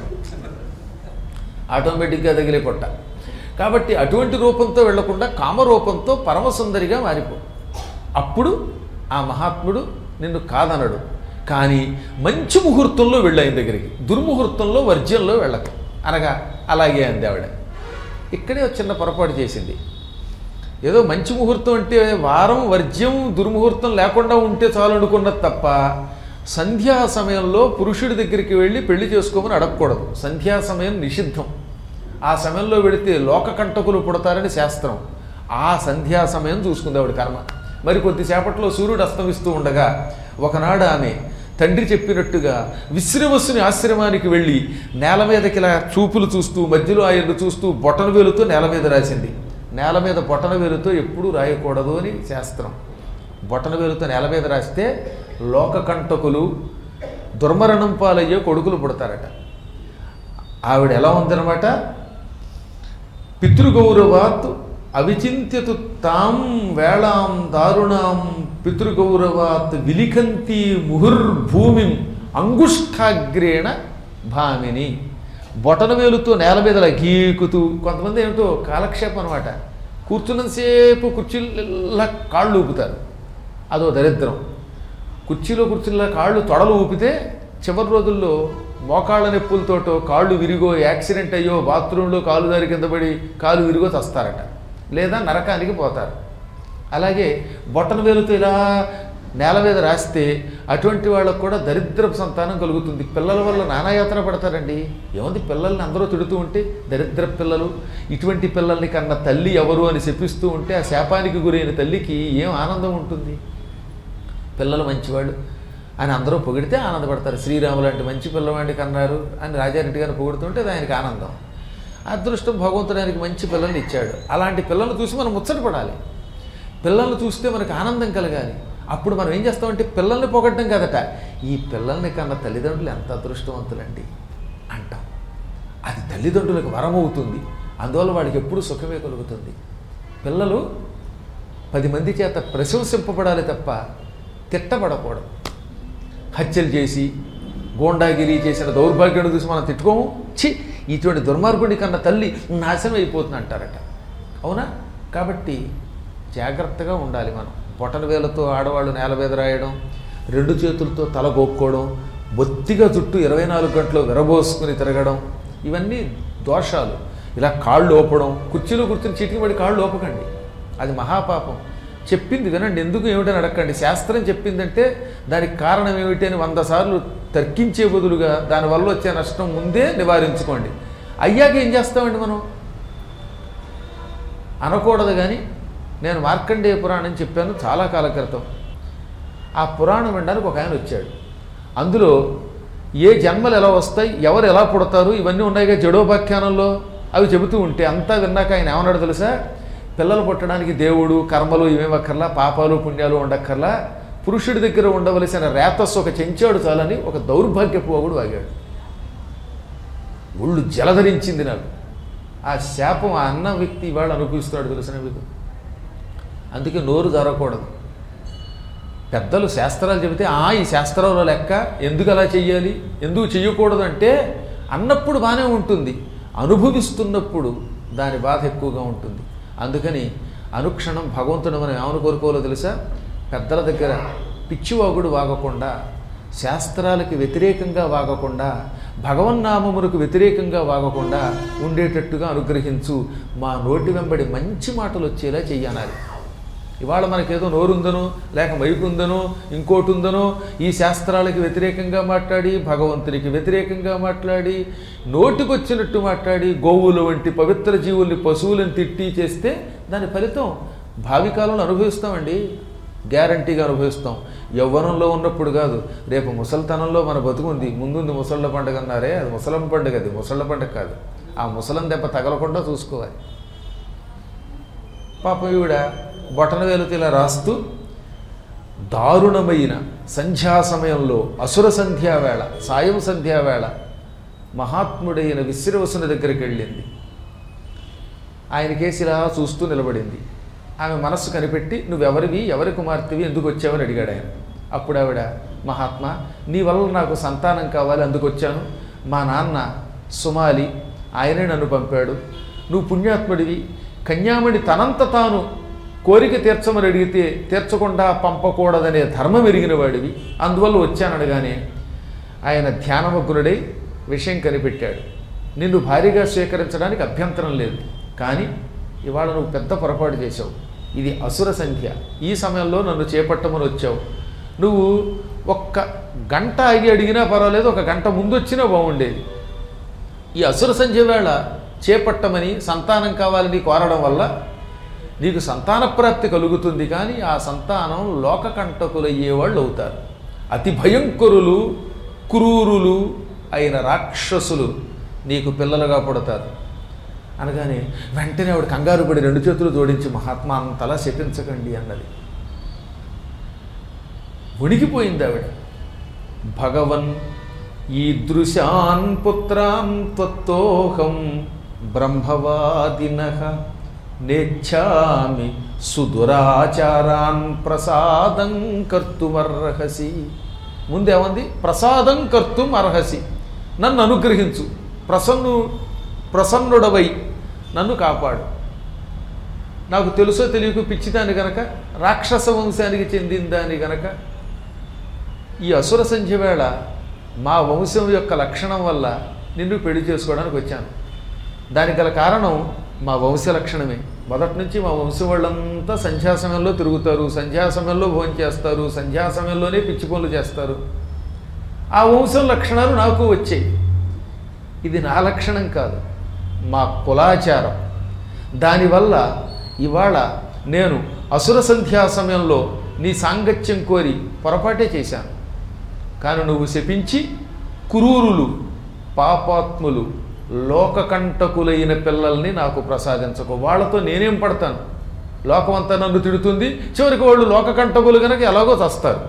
ఆటోమేటిక్గా తగిలే పొట్ట కాబట్టి అటువంటి రూపంతో వెళ్లకుండా కామరూపంతో పరమసుందరిగా మారిపో అప్పుడు ఆ మహాత్ముడు నిన్ను కాదనడు కానీ మంచి ముహూర్తంలో వెళ్ళు ఆయన దగ్గరికి దుర్ముహూర్తంలో వర్జ్యంలో వెళ్ళకు అనగా అలాగే అంది ఆవిడ ఇక్కడే ఒక చిన్న పొరపాటు చేసింది ఏదో మంచి ముహూర్తం అంటే వారం వర్జ్యం దుర్ముహూర్తం లేకుండా ఉంటే చాలు అనుకున్నది తప్ప సంధ్యా సమయంలో పురుషుడి దగ్గరికి వెళ్ళి పెళ్లి చేసుకోమని అడగకూడదు సంధ్యా సమయం నిషిద్ధం ఆ సమయంలో వెళితే లోకకంటకులు పుడతారని శాస్త్రం ఆ సంధ్యా సమయం చూసుకుంది ఆవిడ కర్మ మరి కొద్దిసేపట్లో సూర్యుడు అస్తమిస్తూ ఉండగా ఒకనాడు ఆమె తండ్రి చెప్పినట్టుగా విశ్రవస్సుని ఆశ్రమానికి వెళ్ళి నేల మీదకి ఇలా చూపులు చూస్తూ మధ్యలో ఆయన్ను చూస్తూ బొటన వేలుతో నేల మీద రాసింది నేల మీద బొటన వేలుతో ఎప్పుడూ రాయకూడదు అని శాస్త్రం బొటన వేలుతో నేల మీద రాస్తే లోకకంటకులు దుర్మరణం పాలయ్యే కొడుకులు పుడతారట ఆవిడ ఎలా ఉందన్నమాట పితృగౌరవాత్ అవిచింత్యతు తాం వేళాం దారుణాం పితృగౌరవాత్ విలిఖంతి ముహుర్భూమిం అంగుష్ఠాగ్రేణ భామిని బొటనవేలుతో నేల మీద ఇలా గీకుతూ కొంతమంది ఏమిటో కాలక్షేపం అనమాట కూర్చున్నంతసేపు కుర్చీల కాళ్ళు ఊపుతారు అదో దరిద్రం కుర్చీలో కూర్చున్న కాళ్ళు తొడలు ఊపితే చివరి రోజుల్లో మోకాళ్ళ నొప్పులతోటో కాళ్ళు విరిగో యాక్సిడెంట్ అయ్యో బాత్రూంలో కాలు దారి కింద పడి కాలు విరిగో చస్తారట లేదా నరకానికి పోతారు అలాగే బొట్టన వేలుతో ఇలా నేల మీద రాస్తే అటువంటి వాళ్ళకు కూడా దరిద్రపు సంతానం కలుగుతుంది పిల్లల వల్ల నానాయాత్ర పడతారండి ఏముంది పిల్లల్ని అందరూ తిడుతూ ఉంటే దరిద్ర పిల్లలు ఇటువంటి పిల్లల్ని కన్న తల్లి ఎవరు అని చెప్పిస్తూ ఉంటే ఆ శాపానికి గురైన తల్లికి ఏం ఆనందం ఉంటుంది పిల్లలు మంచివాళ్ళు అని అందరూ పొగిడితే ఆనందపడతారు శ్రీరాములు అంటే మంచి పిల్లవాడిని కన్నారు అని రాజారెడ్డి గారు పొగుడుతుంటే అది ఆయనకి ఆనందం అదృష్టం భగవంతుడు ఆయనకి మంచి పిల్లల్ని ఇచ్చాడు అలాంటి పిల్లల్ని చూసి మనం ముచ్చటపడాలి పిల్లల్ని చూస్తే మనకు ఆనందం కలగాలి అప్పుడు మనం ఏం చేస్తామంటే పిల్లల్ని పొగడ్డం కదట ఈ పిల్లల్ని కన్న తల్లిదండ్రులు ఎంత అదృష్టవంతులండి అంటాం అది తల్లిదండ్రులకు వరం అవుతుంది అందువల్ల వాడికి ఎప్పుడు సుఖమే కలుగుతుంది పిల్లలు పది మంది చేత ప్రశంసింపబడాలి తప్ప తిట్టబడకూడదు హత్యలు చేసి గోండాగిరి చేసిన దౌర్భాగ్యాన్ని చూసి మనం తిట్టుకోము ఛీ ఇటువంటి దుర్మార్గుడి కన్నా తల్లి నాశనం అయిపోతుంది అంటారట అవునా కాబట్టి జాగ్రత్తగా ఉండాలి మనం బొటన వేలతో ఆడవాళ్ళు నేల మీద రాయడం రెండు చేతులతో తల గోక్కోవడం బొత్తిగా జుట్టు ఇరవై నాలుగు గంటలు విరబోసుకుని తిరగడం ఇవన్నీ దోషాలు ఇలా కాళ్ళు ఓపడం కుర్చీలో కూర్చొని చీటికి పడి కాళ్ళు ఓపకండి అది మహాపాపం చెప్పింది వినండి ఎందుకు ఏమిటని అడగండి శాస్త్రం చెప్పిందంటే దానికి కారణం ఏమిటి అని వంద సార్లు తర్కించే బదులుగా దానివల్ల వచ్చే నష్టం ముందే నివారించుకోండి అయ్యాక ఏం చేస్తామండి మనం అనకూడదు కానీ నేను మార్కండేయ పురాణం చెప్పాను చాలా కాల క్రితం ఆ పురాణం వినడానికి ఒక ఆయన వచ్చాడు అందులో ఏ జన్మలు ఎలా వస్తాయి ఎవరు ఎలా పుడతారు ఇవన్నీ ఉన్నాయిగా జడోపాఖ్యానంలో అవి చెబుతూ ఉంటే అంతా విన్నాక ఆయన ఏమన్నాడు తెలుసా పిల్లలు పుట్టడానికి దేవుడు కర్మలు ఇవేం అక్కర్లా పాపాలు పుణ్యాలు ఉండక్కర్లా పురుషుడి దగ్గర ఉండవలసిన రేతస్సు ఒక చెంచాడు చాలని ఒక దౌర్భాగ్యపు వాగుడు వాగాడు ఒళ్ళు జలధరించింది నాకు ఆ శాపం ఆ అన్న వ్యక్తి ఇవాళ అనుభవిస్తున్నాడు తెలిసిన మీకు అందుకే నోరు జరగకూడదు పెద్దలు శాస్త్రాలు చెబితే ఆ ఈ శాస్త్రంలో లెక్క ఎందుకు అలా చెయ్యాలి ఎందుకు చెయ్యకూడదు అంటే అన్నప్పుడు బాగానే ఉంటుంది అనుభవిస్తున్నప్పుడు దాని బాధ ఎక్కువగా ఉంటుంది అందుకని అనుక్షణం భగవంతుడు మనం ఏమని కోరుకోవాలో తెలుసా పెద్దల దగ్గర పిచ్చివాగుడు వాగకుండా శాస్త్రాలకి వ్యతిరేకంగా వాగకుండా భగవన్నామములకు వ్యతిరేకంగా వాగకుండా ఉండేటట్టుగా అనుగ్రహించు మా నోటి వెంబడి మంచి మాటలు వచ్చేలా చెయ్యనాలి ఇవాళ మనకేదో నోరుందనో లేక మైకు ఉందనో ఇంకోటి ఉందనో ఈ శాస్త్రాలకి వ్యతిరేకంగా మాట్లాడి భగవంతునికి వ్యతిరేకంగా మాట్లాడి నోటికొచ్చినట్టు మాట్లాడి గోవులు వంటి పవిత్ర జీవుల్ని పశువులను తిట్టి చేస్తే దాని ఫలితం భావి కాలంలో అనుభవిస్తామండి గ్యారంటీగా అనుభవిస్తాం యవ్వనంలో ఉన్నప్పుడు కాదు రేపు ముసలితనంలో మన బతుకుంది ముందుంది ముసళ్ళ పండుగ అన్నారే అది ముసలం పండుగ అది ముసళ్ళ పండుగ కాదు ఆ ముసలం దెబ్బ తగలకుండా చూసుకోవాలి పాపం ఈవిడ బొటన వేలుతో ఇలా రాస్తూ దారుణమైన సంధ్యా సమయంలో అసుర సంధ్యావేళ సాయం సంధ్యావేళ మహాత్ముడైన విశ్రవసుని దగ్గరికి వెళ్ళింది ఆయన కేసి ఇలా చూస్తూ నిలబడింది ఆమె మనస్సు కనిపెట్టి నువ్వెవరివి ఎవరి కుమార్తెవి ఎందుకు వచ్చావని అడిగాడు ఆయన అప్పుడు ఆవిడ మహాత్మా నీ వల్ల నాకు సంతానం కావాలి అందుకు వచ్చాను మా నాన్న సుమాలి ఆయనే నన్ను పంపాడు నువ్వు పుణ్యాత్ముడివి కన్యామణి తనంత తాను కోరిక తీర్చమని అడిగితే తీర్చకుండా పంపకూడదనే ధర్మం ఎరిగిన వాడివి అందువల్ల వచ్చానడగానే ఆయన ధ్యానమగ్నుడై విషయం కనిపెట్టాడు నిన్ను భారీగా స్వీకరించడానికి అభ్యంతరం లేదు కానీ ఇవాళ నువ్వు పెద్ద పొరపాటు చేశావు ఇది అసుర సంఖ్య ఈ సమయంలో నన్ను చేపట్టమని వచ్చావు నువ్వు ఒక్క గంట ఆగి అడిగినా పర్వాలేదు ఒక గంట ముందు వచ్చినా బాగుండేది ఈ అసుర సంధ్య వేళ చేపట్టమని సంతానం కావాలని కోరడం వల్ల నీకు సంతాన ప్రాప్తి కలుగుతుంది కానీ ఆ సంతానం లోకకంటకులయ్యేవాళ్ళు అవుతారు అతి భయంకరులు క్రూరులు అయిన రాక్షసులు నీకు పిల్లలుగా పుడతారు అనగానే వెంటనే ఆవిడ కంగారు పడి రెండు చేతులు జోడించి మహాత్మా అంతలా శపించకండి అన్నది ఉణికిపోయింది ఆవిడ భగవన్ ఈదృశాన్ పుత్రాన్ త్వత్తోహం బ్రహ్మవాదిన నేచ్ఛామి సుదురాచారాన్ ప్రసాదం కర్తుమర్హసి ముందేమంది ప్రసాదం కర్తుం అర్హసి నన్ను అనుగ్రహించు ప్రసన్ను ప్రసన్నుడవై నన్ను కాపాడు నాకు తెలుసో తెలియకు పిచ్చిదాని గనక రాక్షస వంశానికి చెందిందాని గనక ఈ అసుర సంధ్య వేళ మా వంశం యొక్క లక్షణం వల్ల నిన్ను పెళ్లి చేసుకోవడానికి వచ్చాను దానికి గల కారణం మా వంశ లక్షణమే మొదటి నుంచి మా వంశం వాళ్ళంతా సంధ్యా సమయంలో తిరుగుతారు సంధ్యా సమయంలో భోజనం చేస్తారు సంధ్యా సమయంలోనే పిచ్చి పనులు చేస్తారు ఆ వంశం లక్షణాలు నాకు వచ్చాయి ఇది నా లక్షణం కాదు మా కులాచారం దానివల్ల ఇవాళ నేను అసుర సంధ్యా సమయంలో నీ సాంగత్యం కోరి పొరపాటే చేశాను కానీ నువ్వు శపించి క్రూరులు పాపాత్ములు లోకకంటకులైన పిల్లల్ని నాకు ప్రసాదించకు వాళ్ళతో నేనేం పడతాను లోకమంతా నన్ను తిడుతుంది చివరికి వాళ్ళు లోకకంటకులు కనుక ఎలాగో చస్తారు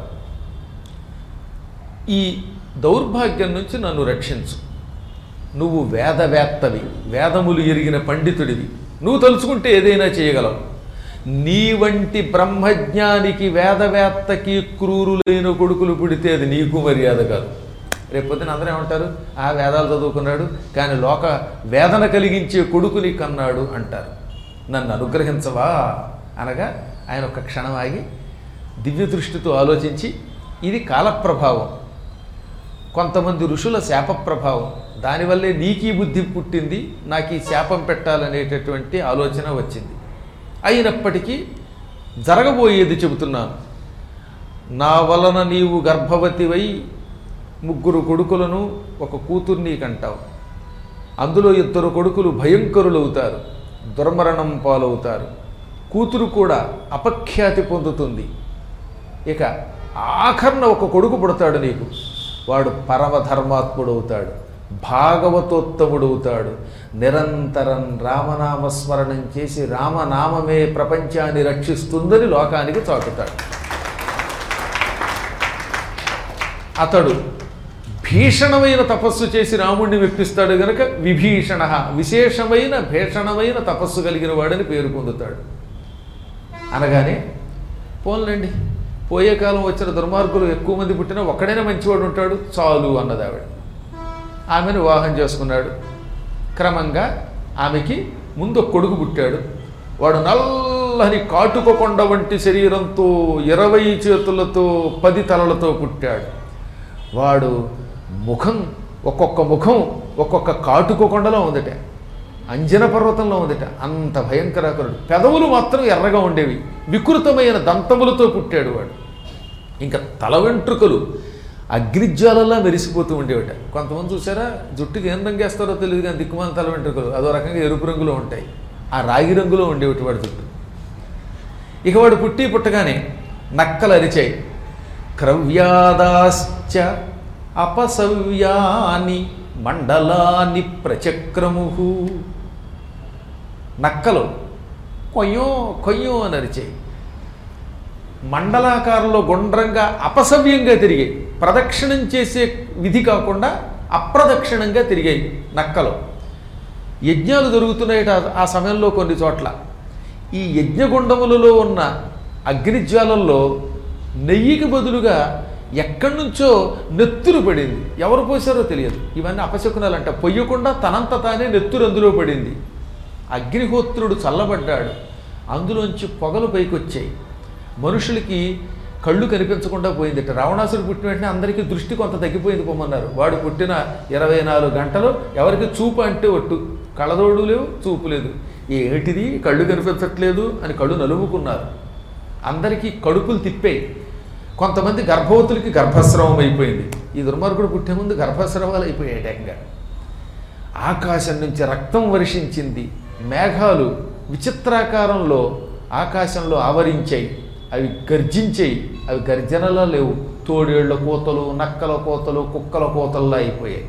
ఈ దౌర్భాగ్యం నుంచి నన్ను రక్షించు నువ్వు వేదవేత్తవి వేదములు ఎరిగిన పండితుడివి నువ్వు తలుచుకుంటే ఏదైనా చేయగలవు నీ వంటి బ్రహ్మజ్ఞానికి వేదవేత్తకి క్రూరులైన కొడుకులు పుడితే అది నీకు మర్యాద కాదు రేపొద్దున అందరూ ఏమంటారు ఆ వేదాలు చదువుకున్నాడు కానీ లోక వేదన కలిగించే కొడుకుని కన్నాడు అంటారు నన్ను అనుగ్రహించవా అనగా ఆయన ఒక క్షణం ఆగి దివ్య దృష్టితో ఆలోచించి ఇది కాలప్రభావం కొంతమంది ఋషుల శాప ప్రభావం దానివల్లే నీకీ బుద్ధి పుట్టింది నాకు ఈ శాపం పెట్టాలనేటటువంటి ఆలోచన వచ్చింది అయినప్పటికీ జరగబోయేది చెబుతున్నాను నా వలన నీవు గర్భవతివై ముగ్గురు కొడుకులను ఒక కూతుర్ని కంటావు అందులో ఇద్దరు కొడుకులు భయంకరులవుతారు దుర్మరణం పాలవుతారు కూతురు కూడా అపఖ్యాతి పొందుతుంది ఇక ఆఖరణ ఒక కొడుకు పుడతాడు నీకు వాడు పరమధర్మాత్ముడవుతాడు భాగవతోత్తముడవుతాడు నిరంతరం రామనామస్మరణం చేసి రామనామమే ప్రపంచాన్ని రక్షిస్తుందని లోకానికి చాటుతాడు అతడు భీషణమైన తపస్సు చేసి రాముణ్ణి మెప్పిస్తాడు గనక విభీషణ విశేషమైన భీషణమైన తపస్సు కలిగిన వాడని పేరు పొందుతాడు అనగానే పోన్లేండి పోయే కాలం వచ్చిన దుర్మార్గులు ఎక్కువ మంది పుట్టినా ఒక్కడైనా మంచివాడు ఉంటాడు చాలు అన్నది ఆవిడ ఆమెను వివాహం చేసుకున్నాడు క్రమంగా ఆమెకి ముందు ఒక కొడుకు పుట్టాడు వాడు నల్లని కాటుకొకొండ వంటి శరీరంతో ఇరవై చేతులతో పది తలలతో పుట్టాడు వాడు ముఖం ఒక్కొక్క ముఖం ఒక్కొక్క కాటుకొకొండలో ఉందట అంజన పర్వతంలో ఉందట అంత భయంకరాకరుడు పెదవులు మాత్రం ఎర్రగా ఉండేవి వికృతమైన దంతములతో పుట్టాడు వాడు ఇంకా తల వెంట్రుకలు అగ్నిజ్వాలలా మెరిసిపోతూ ఉండేవట కొంతమంది చూసారా జుట్టుకి ఏం రంగు వేస్తారో తెలియదు కానీ దిక్కుమాల తల వెంట్రుకలు అదో రకంగా ఎరుపు రంగులో ఉంటాయి ఆ రాగి రంగులో ఉండేవిటి వాడి జుట్టు ఇక వాడు పుట్టి పుట్టగానే నక్కలు అరిచాయి క్రవ్యాదాశ్చ అపసవ్యాని మండలాని ప్రచక్రము నక్కలు కొయ్యో కొయ్యో అని అరిచాయి మండలాకారంలో గుండ్రంగా అపసవ్యంగా తిరిగాయి ప్రదక్షిణం చేసే విధి కాకుండా అప్రదక్షిణంగా తిరిగాయి నక్కలు యజ్ఞాలు జరుగుతున్నాయట ఆ- ఆ సమయంలో కొన్ని చోట్ల ఈ యజ్ఞగుండములలో ఉన్న అగ్నిజ్వాలల్లో నెయ్యికి బదులుగా ఎక్కడి నుంచో నెత్తురు పడింది ఎవరు పోసారో తెలియదు ఇవన్నీ అపశకునాలంట పొయ్యకుండా తనంత తానే నెత్తురు అందులో పడింది అగ్నిహోత్రుడు చల్లబడ్డాడు అందులోంచి పొగలు పైకొచ్చాయి మనుషులకి కళ్ళు కనిపించకుండా పోయిందిట రావణాసుడు పుట్టిన వెంటనే అందరికీ దృష్టి కొంత తగ్గిపోయింది పొమ్మన్నారు వాడు పుట్టిన ఇరవై నాలుగు గంటలు ఎవరికి చూపు అంటే ఒట్టు కళ్ళదోడు లేవు చూపు లేదు ఏమిటిది కళ్ళు కనిపించట్లేదు అని కళ్ళు నలుముకున్నారు అందరికీ కడుపులు తిప్పాయి కొంతమంది గర్భవతులకి గర్భస్రావం అయిపోయింది ఈ దుర్మార్గుడు పుట్టే ముందు గర్భస్రావాలు అయిపోయాయి ఏకంగా ఆకాశం నుంచి రక్తం వర్షించింది మేఘాలు విచిత్రాకారంలో ఆకాశంలో ఆవరించాయి అవి గర్జించాయి అవి గర్జనలా లేవు తోడేళ్ల కోతలు నక్కల కోతలు కుక్కల కోతల్లా అయిపోయాయి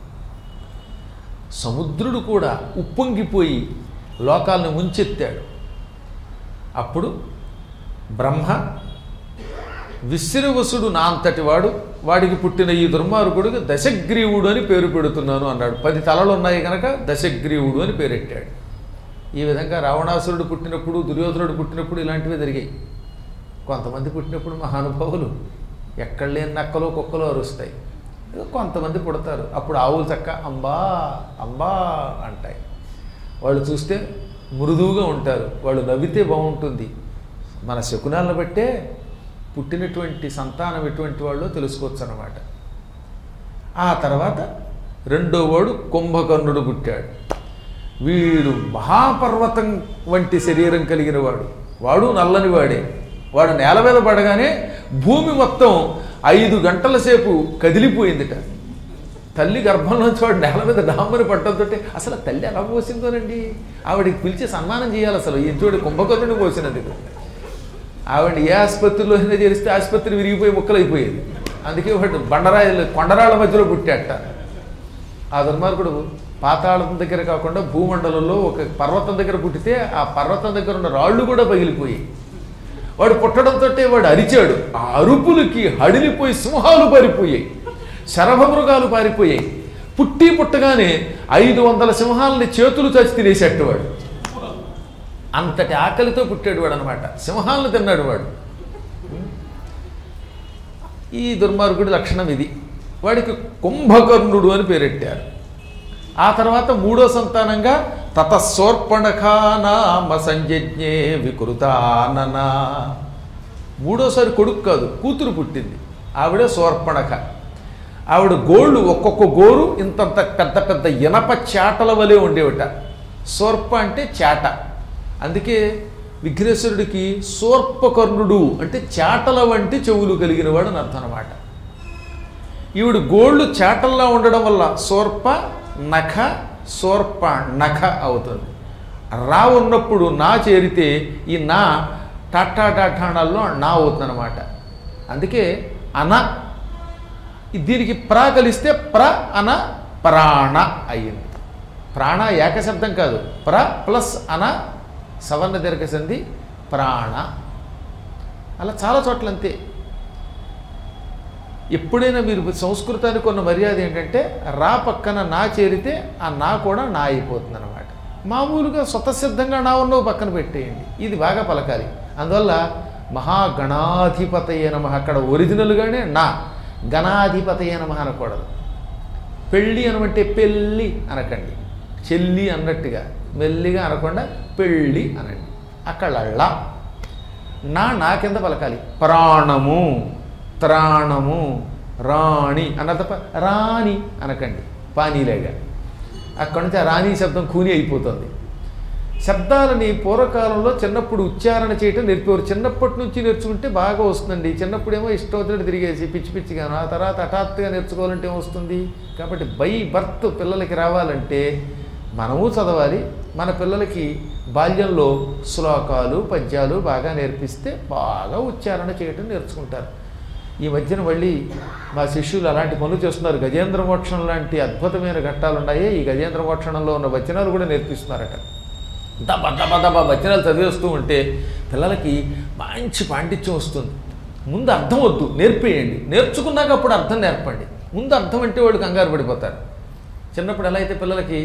సముద్రుడు కూడా ఉప్పొంగిపోయి లోకాలను ముంచెత్తాడు అప్పుడు బ్రహ్మ విశ్రవసుడు నా అంతటి వాడు వాడికి పుట్టిన ఈ దుర్మార్గుడికి దశగ్రీవుడు అని పేరు పెడుతున్నాను అన్నాడు పది తలలు ఉన్నాయి కనుక దశగ్రీవుడు అని పేరెట్టాడు ఈ విధంగా రావణాసురుడు పుట్టినప్పుడు దుర్యోధనుడు పుట్టినప్పుడు ఇలాంటివి జరిగాయి కొంతమంది పుట్టినప్పుడు మహానుభావులు ఎక్కడ లేని నక్కలు కుక్కలు అరుస్తాయి ఏదో కొంతమంది పుడతారు అప్పుడు ఆవులు చక్క అంబా అంబా అంటాయి వాళ్ళు చూస్తే మృదువుగా ఉంటారు వాళ్ళు నవ్వితే బాగుంటుంది మన శకునాలను బట్టే పుట్టినటువంటి సంతానం ఎటువంటి వాళ్ళో తెలుసుకోవచ్చు అన్నమాట ఆ తర్వాత రెండో వాడు కుంభకర్ణుడు పుట్టాడు వీడు మహాపర్వతం వంటి శరీరం కలిగిన వాడు వాడు నల్లని వాడే వాడు నేల మీద పడగానే భూమి మొత్తం ఐదు గంటల సేపు కదిలిపోయిందిట తల్లి గర్భంలోంచి వాడు నేల మీద డామ్మని పట్టడంతో అసలు ఆ తల్లి ఎలా పోసిందోనండి ఆవిడికి పిలిచి సన్మానం చేయాలి అసలు ఇంచోడి కుంభకర్ణుని పోసినందుకు ఆవిడ ఏ ఆసుపత్రిలో అయినా చేరిస్తే ఆసుపత్రి విరిగిపోయి ముక్కలైపోయేది అందుకే వాడు బండరాయిలు కొండరాళ్ళ మధ్యలో పుట్టాట ఆ దుర్మార్గుడు పాతాళం దగ్గర కాకుండా భూమండలంలో ఒక పర్వతం దగ్గర పుట్టితే ఆ పర్వతం దగ్గర ఉన్న రాళ్ళు కూడా పగిలిపోయాయి వాడు పుట్టడంతో వాడు అరిచాడు ఆ అరుపులకి హడిలిపోయి సింహాలు పారిపోయాయి శరభమృగాలు పారిపోయాయి పుట్టి పుట్టగానే ఐదు వందల సింహాలని చేతులు చచ్చి తినేసేట్టు వాడు అంతటి ఆకలితో పుట్టాడు వాడు అనమాట సింహాలను తిన్నాడు వాడు ఈ దుర్మార్గుడి లక్షణం ఇది వాడికి కుంభకర్ణుడు అని పేరెట్టారు ఆ తర్వాత మూడో సంతానంగా తతస్సోర్పణఖానామ సంజజ్ఞే వికృతానన మూడోసారి కొడుకు కాదు కూతురు పుట్టింది ఆవిడే సోర్పణఖ ఆవిడ గోళ్ళు ఒక్కొక్క గోరు ఇంతంత పెద్ద పెద్ద ఇనప చాటల వలె ఉండేవట సోర్ప అంటే చాట అందుకే విఘ్నేశ్వరుడికి సోర్పకర్ణుడు అంటే చాటల వంటి చెవులు కలిగిన వాడు అని అర్థం అనమాట ఈవిడ గోళ్ళు చాటల్లా ఉండడం వల్ల సోర్ప నఖ సోర్ప నఖ అవుతుంది రా ఉన్నప్పుడు నా చేరితే ఈ నా టాటా టాటాణాల్లో నా అవుతుంది అనమాట అందుకే అన దీనికి ప్రా కలిస్తే ప్ర అన ప్రాణ అయ్యింది ప్రాణ ఏకశబ్దం కాదు ప్ర ప్లస్ అన సవర్ణ దీర్ఘ సంధి ప్రాణ అలా చాలా చోట్ల అంతే ఎప్పుడైనా మీరు సంస్కృతానికి ఉన్న మర్యాద ఏంటంటే రా పక్కన నా చేరితే ఆ నా కూడా నా అయిపోతుంది అనమాట మామూలుగా స్వతసిద్ధంగా నా ఉన్నవి పక్కన పెట్టేయండి ఇది బాగా పలకాలి అందువల్ల మహాగణాధిపతయ నమ అక్కడ ఒరిజినల్గానే నా గణాధిపతయ నమ అనకూడదు పెళ్ళి అనమంటే పెళ్ళి అనకండి చెల్లి అన్నట్టుగా మెల్లిగా అనకుండా పెళ్ళి అనండి అక్కడ ళ నా నా కింద పలకాలి ప్రాణము త్రాణము రాణి అన్న తప్ప రాణి అనకండి పానీలేగా అక్కడి నుంచి ఆ రాణి శబ్దం కూని అయిపోతుంది శబ్దాలని పూర్వకాలంలో చిన్నప్పుడు ఉచ్చారణ చేయటం నేర్పేవారు చిన్నప్పటి నుంచి నేర్చుకుంటే బాగా వస్తుందండి చిన్నప్పుడేమో ఇష్టం వచ్చినట్టు తిరిగేసి పిచ్చి పిచ్చిగాను ఆ తర్వాత హఠాత్తుగా నేర్చుకోవాలంటే ఏమొస్తుంది కాబట్టి బై బర్త్ పిల్లలకి రావాలంటే మనము చదవాలి మన పిల్లలకి బాల్యంలో శ్లోకాలు పద్యాలు బాగా నేర్పిస్తే బాగా ఉచ్చారణ చేయటం నేర్చుకుంటారు ఈ మధ్యన మళ్ళీ మా శిష్యులు అలాంటి పనులు చేస్తున్నారు గజేంద్ర మోక్షణం లాంటి అద్భుతమైన ఘట్టాలు ఉన్నాయి ఈ గజేంద్ర మోక్షణంలో ఉన్న వచనాలు కూడా నేర్పిస్తున్నారట దబ దబ దబ వచనాలు చదివేస్తూ ఉంటే పిల్లలకి మంచి పాండిత్యం వస్తుంది ముందు అర్థం వద్దు నేర్పేయండి నేర్చుకున్నాక అప్పుడు అర్థం నేర్పండి ముందు అర్థం అంటే వాడు కంగారు పడిపోతారు చిన్నప్పుడు ఎలా అయితే పిల్లలకి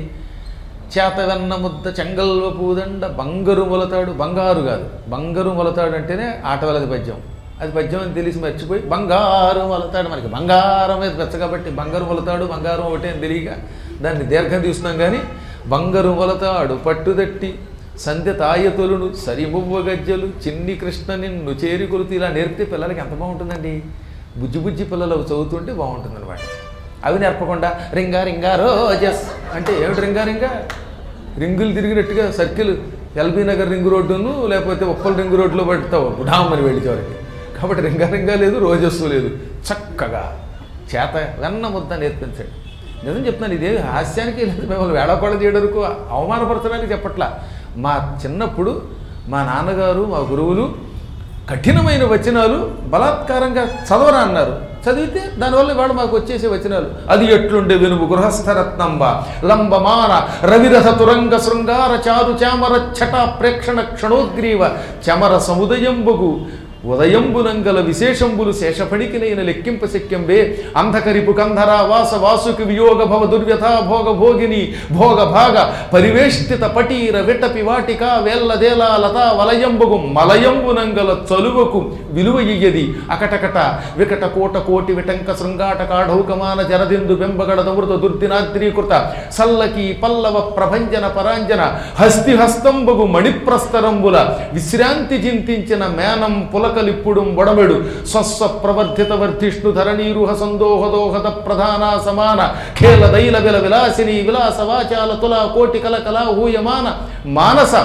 చేతవెన్న ముద్ద చెంగల్వ పూదండ బంగారు మొలతాడు బంగారు కాదు బంగారు మొలతాడు అంటేనే ఆటవలది పద్యం అది పద్యం అని తెలిసి మర్చిపోయి బంగారు మొలతాడు మనకి బంగారం మీద పెచ్చ కాబట్టి బంగారు మొలతాడు బంగారం ఒకటే అని తెలియక దాన్ని దీర్ఘం తీస్తున్నాం కానీ బంగారు మొలతాడు పట్టుదట్టి సంధ్య తాయతొలును సరిమువ్వ గజ్జలు చిన్ని కృష్ణ నిన్ను చేరి కొలుతూ ఇలా నేర్పితే పిల్లలకి ఎంత బాగుంటుందండి బుజ్జి బుజ్జి పిల్లలు అవి చదువుతుంటే బాగుంటుంది అనమాట అవి నేర్పకుండా రింగా రింగా రోజెస్ అంటే ఏమిటి రింగా రింగా రింగులు తిరిగినట్టుగా సర్కిల్ ఎల్బీ నగర్ రింగు రోడ్డును లేకపోతే ఉప్పల్ రింగు రోడ్లో పడతావు ఢామని వెళ్ళి చివరికి కాబట్టి రింగా రింగా లేదు రోజస్సు లేదు చక్కగా చేత వెన్న ముద్ద నేర్పించండి నిజం చెప్తున్నాను ఇదే హాస్యానికి లేదు మిమ్మల్ని వేళాకోళ చేయడానికి అవమానపరచడానికి చెప్పట్లా మా చిన్నప్పుడు మా నాన్నగారు మా గురువులు కఠినమైన వచనాలు బలాత్కారంగా చదవరా అన్నారు చదివితే దానివల్ల ఇవాళ మాకు వచ్చేసే వచనాలు అది ఎట్లుండే వెనుగు గృహస్థరత్నంబ లంబమాన రవిరథ తురంగ శృంగార చారు చామర ఛట ప్రేక్షణ క్షణోద్గ్రీవ చమర సముదయంబుగు ఉదయంబునంగల విశేషంబులు శేషఫణికినైన లెక్కింప శక్యంబే అంధకరిపు కంధర వాస వాసుకి వియోగ భవ దుర్వ్యథా భోగ భోగిని భోగ భాగ పరివేష్టిత పటీర విటపి వాటిక వేల్లదేల లతా వలయంబుగు మలయంబునంగల చలువకు విలువ ఇయ్యది అకటకట వికట కోట కోటి విటంక శృంగాట కాఢౌకమాన జరదిందు బెంబగడ దమృత దుర్దినాద్రీకృత సల్లకి పల్లవ ప్రభంజన పరాంజన హస్తి హస్తంబగు మణిప్రస్తరంబుల విశ్రాంతి చింతించిన మేనం పులకలిప్పుడు బొడమెడు స్వస్వ ప్రవర్ధిత వర్ధిష్ణు ధరణీరుహ సందోహదోహద ప్రధాన సమాన ఖేల దైల విల విలాసిని విలాస వాచాల తుల కోటి కల కళా హూయమాన మానస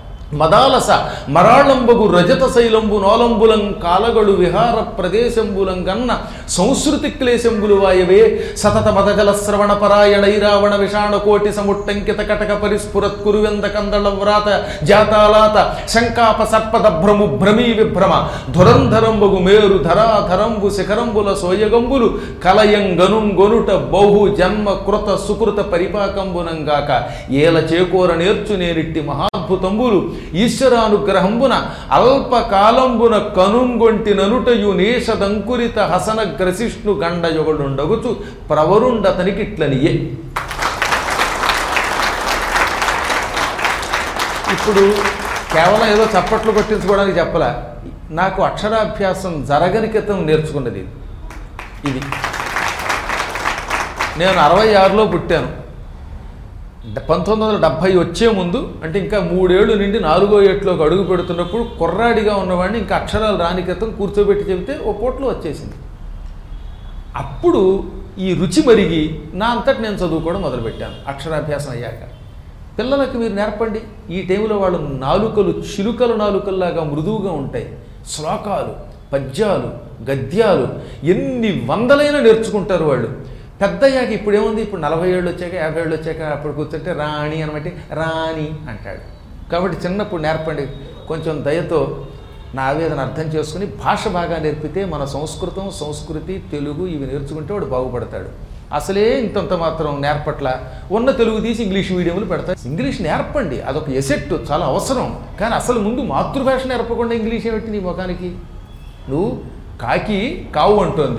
మదాలస మరాళంబగు రజత శైలంబు నోలంబులం కాలగడు విహార ప్రదేశంబులం గన్న సంస్కృతి క్లేశంబులు వాయవే సతత మదజల శ్రవణ పరాయణ ఐరావణ విషాణ కోటి సముట్టంకిత కటక పరిస్ఫురత్ కురువెంద కందళ వ్రాత జాతాలాత శంకాప సర్పద భ్రము భ్రమీ విభ్రమ ధురంధరంబగు మేరు ధరాధరంబు శిఖరంబుల సోయగంబులు కలయంగనుం గొనుట బహు జన్మ కృత సుకృత పరిపాకంబునంగాక ఏల చేకూర నేర్చు నేరిట్టి మహాద్భుతంబులు ఈశ్వరానుగ్రహంబున అల్పకాలంబున కనుంగొంటి ననుటయు నేషదంకురిత హసన గ్రసిష్ణు గండయొగడుండగుచు ప్రవరుండతనికిట్లనియే ఇప్పుడు కేవలం ఏదో చప్పట్లు కొట్టించుకోవడానికి చెప్పలా నాకు అక్షరాభ్యాసం జరగని క్రితం నేర్చుకున్నది ఇది. ఇది నేను అరవై ఆరులో పుట్టాను డ- పంతొమ్మిది వందల డెబ్భై వచ్చే ముందు అంటే ఇంకా మూడేళ్లు నుండి నాలుగో ఏట్లోకి అడుగు పెడుతున్నప్పుడు కుర్రాడిగా ఉన్నవాడిని ఇంకా అక్షరాలు రాని క్రితం కూర్చోబెట్టి చెబితే ఓ పోట్లో వచ్చేసింది అప్పుడు ఈ రుచి మరిగి నా అంతటి నేను చదువుకోవడం మొదలుపెట్టాను అక్షరాభ్యాసం అయ్యాక పిల్లలకు మీరు నేర్పండి ఈ టైంలో వాళ్ళు నాలుకలు చిలుకల నాలుకల్లాగా మృదువుగా ఉంటాయి శ్లోకాలు పద్యాలు గద్యాలు ఎన్ని వందలైనా నేర్చుకుంటారు వాళ్ళు పెద్దయ్యాక ఇప్పుడు ఏముంది ఇప్పుడు నలభై ఏళ్ళు వచ్చాక యాభై ఏళ్ళు వచ్చాక అప్పుడు కూర్చుంటే రాణి అనమాట రాణి అంటాడు కాబట్టి చిన్నప్పుడు నేర్పండి కొంచెం దయతో నా ఆవేదన అర్థం చేసుకుని భాష బాగా నేర్పితే మన సంస్కృతం సంస్కృతి తెలుగు ఇవి నేర్చుకుంటే వాడు బాగుపడతాడు అసలే ఇంతంత మాత్రం నేర్పట్ల ఉన్న తెలుగు తీసి ఇంగ్లీష్ మీడియంలు పెడతారు ఇంగ్లీష్ నేర్పండి అదొక ఎసెట్ చాలా అవసరం కానీ అసలు ముందు మాతృభాష నేర్పకుండా ఇంగ్లీష్ ఏమిటి నీ ముఖానికి నువ్వు కాకి కావు అంటోంది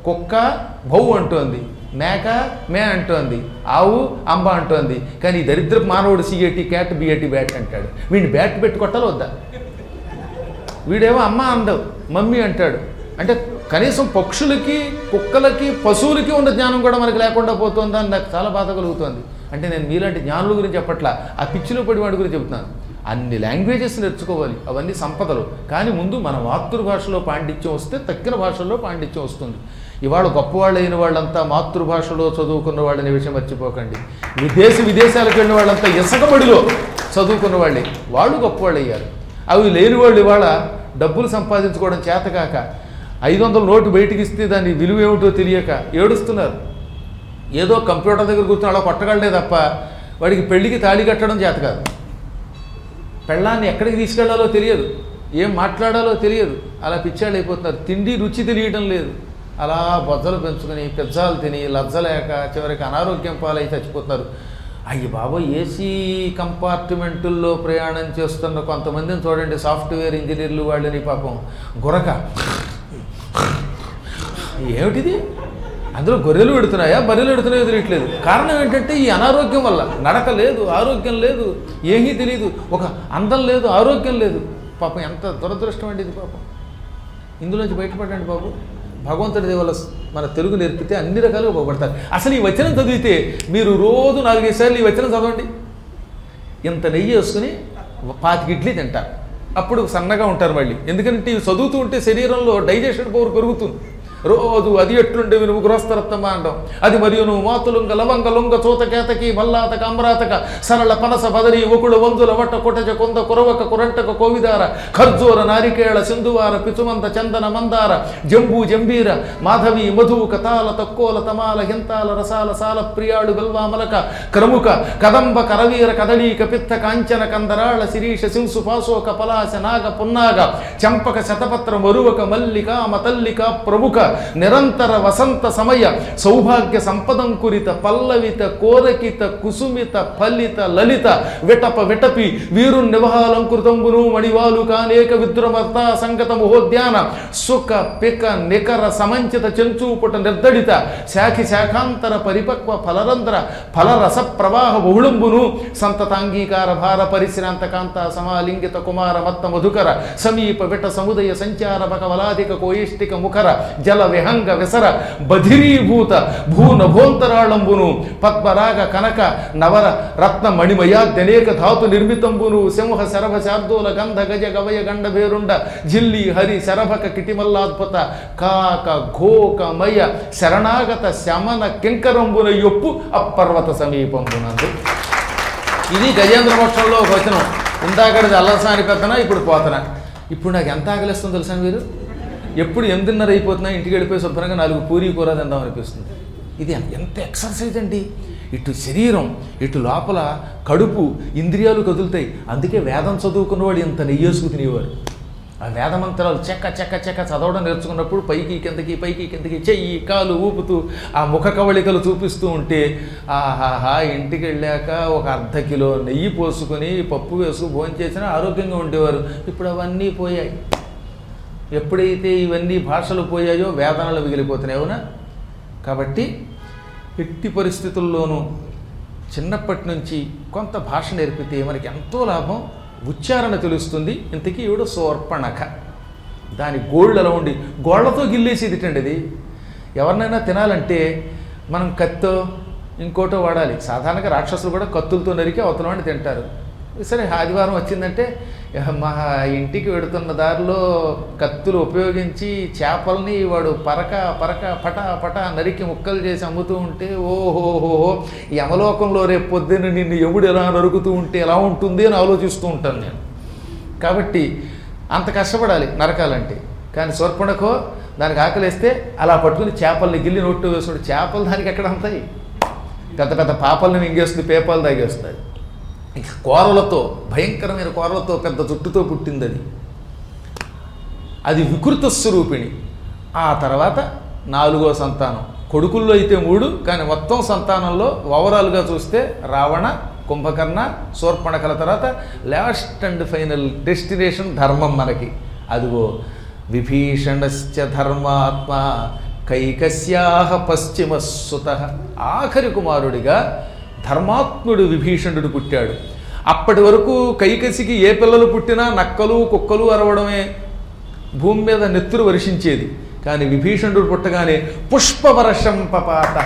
కుక్క భౌ అంటోంది మేక మే అంటోంది ఆవు అంబ అంటోంది కానీ ఈ దరిద్ర మానవుడు సిఏటి క్యాట్ బిఏటి బ్యాట్ అంటాడు వీడిని బ్యాట్ పెట్టి కొట్టాలి వద్దా వీడేమో అమ్మ అందవు మమ్మీ అంటాడు అంటే కనీసం పక్షులకి కుక్కలకి పశువులకి ఉన్న జ్ఞానం కూడా మనకి లేకుండా పోతుందని నాకు చాలా బాధ కలుగుతుంది అంటే నేను మీలాంటి జ్ఞానుల గురించి చెప్పట్లా ఆ పిచ్చిలో పడి వాడి గురించి చెప్తున్నాను అన్ని లాంగ్వేజెస్ నేర్చుకోవాలి అవన్నీ సంపదలు కానీ ముందు మన మాతృభాషలో పాండిత్యం వస్తే తక్కిన భాషల్లో పాండిత్యం వస్తుంది ఇవాళ గొప్పవాళ్ళైన వాళ్ళంతా మాతృభాషలో చదువుకున్న వాళ్ళనే విషయం మర్చిపోకండి విదేశీ విదేశాలకు వెళ్ళిన వాళ్ళంతా ఇసకబడిలో చదువుకున్న వాళ్ళే వాళ్ళు గొప్పవాళ్ళు అయ్యారు అవి లేని వాళ్ళు ఇవాళ డబ్బులు సంపాదించుకోవడం చేతకాక ఐదు వందల నోటు బయటికి ఇస్తే దాని విలువ ఏమిటో తెలియక ఏడుస్తున్నారు ఏదో కంప్యూటర్ దగ్గర కూర్చొని అలా కొట్టగలడే తప్ప వాడికి పెళ్లికి తాళి కట్టడం చేత కాదు పెళ్ళాన్ని ఎక్కడికి తీసుకెళ్లాలో తెలియదు ఏం మాట్లాడాలో తెలియదు అలా పిచ్చాళ్ళు అయిపోతున్నారు తిండి రుచి తెలియడం లేదు అలా బొజ్జలు పెంచుకొని పిజ్జాలు తిని లజ్జలేక చివరికి అనారోగ్యం పాలై చచ్చిపోతున్నారు అయ్యి బాబోయ్ ఏసీ కంపార్ట్మెంటుల్లో ప్రయాణం చేస్తున్న కొంతమందిని చూడండి సాఫ్ట్వేర్ ఇంజనీర్లు వాళ్ళని పాపం గురక ఏమిటిది అందులో గొర్రెలు పెడుతున్నాయా బర్రెలు పెడుతున్నాయో తెలియట్లేదు కారణం ఏంటంటే ఈ అనారోగ్యం వల్ల నడక లేదు ఆరోగ్యం లేదు ఏమీ తెలియదు ఒక అందం లేదు ఆరోగ్యం లేదు పాపం ఎంత దురదృష్టం అండి ఇది పాపం ఇందులోంచి బయటపడండి బాబు భగవంతుడి దేవల మన తెలుగు నేర్పితే అన్ని రకాలుగా బాగుపడతారు అసలు ఈ వచనం చదివితే మీరు రోజు నాలుగైదు సార్లు ఈ వచనం చదవండి ఇంత నెయ్యి వేసుకుని పాతికి ఇడ్లీ తింటారు అప్పుడు సన్నగా ఉంటారు మళ్ళీ ఎందుకంటే ఇవి చదువుతూ ఉంటే శరీరంలో డైజెషన్ పవర్ పెరుగుతుంది రోజు అది ఎట్లుండే నువ్వు గృహస్థరత్వమా అంటాం అది మరియు నువ్వు మాతులుంగ లవంగ లొంగ చూతకేతకి మల్లాతక అమరాతక సరళ పనస బదరి ఒకడు వందుల వట్ట కొటజ కొంద కురవక కురంటక కోవిదార ఖర్జూర నారికేళ సింధువార పిచుమంత చందన మందార జంబూ జంబీర మాధవి మధువు కతాల తక్కోల తమాల హింతాల రసాల సాల ప్రియాడు బెల్వామలక క్రముక కదంబ కరవీర కదళీక పిత్త కాంచన కందరాళ శిరీష శింసు పాశోక పలాశ నాగ పున్నాగ చంపక శతపత్ర మరువక మల్లిక మతల్లిక ప్రముఖ నిరంతర వసంత సమయ సౌభాగ్య సంపదంకురిత పల్లవిత కోరకిత కుసుమిత ఫలిత లలిత విటప విటపి వీరు నివహాలంకృతంబును మణివాలు కానేక విద్రుమర్త సంగత మహోద్యాన సుఖ పిక నికర సమంచిత చెంచూపుట నిర్దడిత శాఖి శాఖాంతర పరిపక్వ ఫలరంధ్ర ఫలరస ప్రవాహ బహుళంబును సంతతాంగీకార భార పరిశ్రాంత కాంత సమాలింగిత కుమార మత్త మధుకర సమీప విట సముదయ సంచార బకవలాధిక కోయిష్టిక ముఖర జల విహంగ విసర బధిరీభూత భూ నభోంతరాళంబును పద్మరాగ కనక నవర రత్న మణిమయాద్యనేక ధాతు నిర్మితంబును సింహ శరభ శార్దూల గంధ గజ గవయ గండ భేరుండ జిల్లి హరి శరభక కిటిమల్లాద్భుత కాక ఘోక మయ శరణాగత శమన కింకరంబున యొప్పు అప్పర్వత సమీపంబునందు ఇది గజేంద్ర మోక్షంలో ఒక వచనం ఇందాకది అల్లసాని పెద్దన ఇప్పుడు పోతన ఇప్పుడు నాకు ఎంత ఆకలిస్తుందో తెలుసా మీరు ఎప్పుడు ఎనిమిదిన్నర అయిపోతున్నా ఇంటికి వెళ్ళిపోయి శుభ్రంగా నాలుగు పూరి కూర తిందాం అనిపిస్తుంది ఇది ఎంత ఎక్సర్సైజ్ అండి ఇటు శరీరం ఇటు లోపల కడుపు ఇంద్రియాలు కదులుతాయి అందుకే వేదం చదువుకున్నవాడు ఇంత నెయ్యేసుకు తినేవారు ఆ వేదమంత్రాలు చెక్క చెక్క చెక్క చదవడం నేర్చుకున్నప్పుడు పైకి కిందకి పైకి కిందకి చెయ్యి కాలు ఊపుతూ ఆ ముఖ కవళికలు చూపిస్తూ ఉంటే ఆహాహా ఇంటికి వెళ్ళాక ఒక అర్ధ కిలో నెయ్యి పోసుకొని పప్పు వేసుకు భోంచేసినా ఆరోగ్యంగా ఉండేవారు ఇప్పుడు అవన్నీ పోయాయి ఎప్పుడైతే ఇవన్నీ భాషలు పోయాయో వేదనలు మిగిలిపోతున్నాయి అవునా కాబట్టి ఎట్టి పరిస్థితుల్లోనూ చిన్నప్పటి నుంచి కొంత భాష నేర్పితే మనకి ఎంతో లాభం ఉచ్చారణ తెలుస్తుంది ఇంతకీ ఈవిడ సోర్పణక దాని గోళ్ళు ఎలా ఉండి గోళ్లతో గిల్లేసి తిట్టండి అది ఎవరినైనా తినాలంటే మనం కత్తో ఇంకోటో వాడాలి సాధారణంగా రాక్షసులు కూడా కత్తులతో నరికి అవతల వాడిని తింటారు సరే ఆదివారం వచ్చిందంటే మా ఇంటికి వెడుతున్న దారిలో కత్తులు ఉపయోగించి చేపల్ని వాడు పరక పరక పట పట నరికి ముక్కలు చేసి అమ్ముతూ ఉంటే ఓహోహోహో ఈ యమలోకంలో రేపు పొద్దున్న నిన్ను ఎముడు ఎలా నరుకుతూ ఉంటే ఎలా ఉంటుంది అని ఆలోచిస్తూ ఉంటాను నేను కాబట్టి అంత కష్టపడాలి నరకాలంటే కానీ సోర్పణకో దానికి ఆకలేస్తే అలా పట్టుకుని చేపల్ని గిల్లి నోట్టు వేసుకుంటే చేపలు దానికి ఎక్కడ ఉంటాయి పెద్ద పెద్ద పాపల్ని మింగేస్తుంది పేపాలు తాగేస్తుంది ఇక కూరలతో భయంకరమైన కూరలతో పెద్ద జుట్టుతో పుట్టింది అది అది వికృత స్వరూపిణి ఆ తర్వాత నాలుగో సంతానం కొడుకుల్లో అయితే మూడు కానీ మొత్తం సంతానంలో ఓవరాల్గా చూస్తే రావణ కుంభకర్ణ శూర్పణకల తర్వాత లాస్ట్ అండ్ ఫైనల్ డెస్టినేషన్ ధర్మం మనకి అదిగో విభీషణశ్చ ధర్మాత్మ కైకస్యాహ పశ్చిమ సుత ఆఖరి కుమారుడిగా ధర్మాత్ముడు విభీషణుడు పుట్టాడు అప్పటి వరకు కైకసికి ఏ పిల్లలు పుట్టినా నక్కలు కుక్కలు అరవడమే భూమి మీద నెత్తురు వర్షించేది కానీ విభీషణుడు పుట్టగానే పుష్పవర్షం పపాత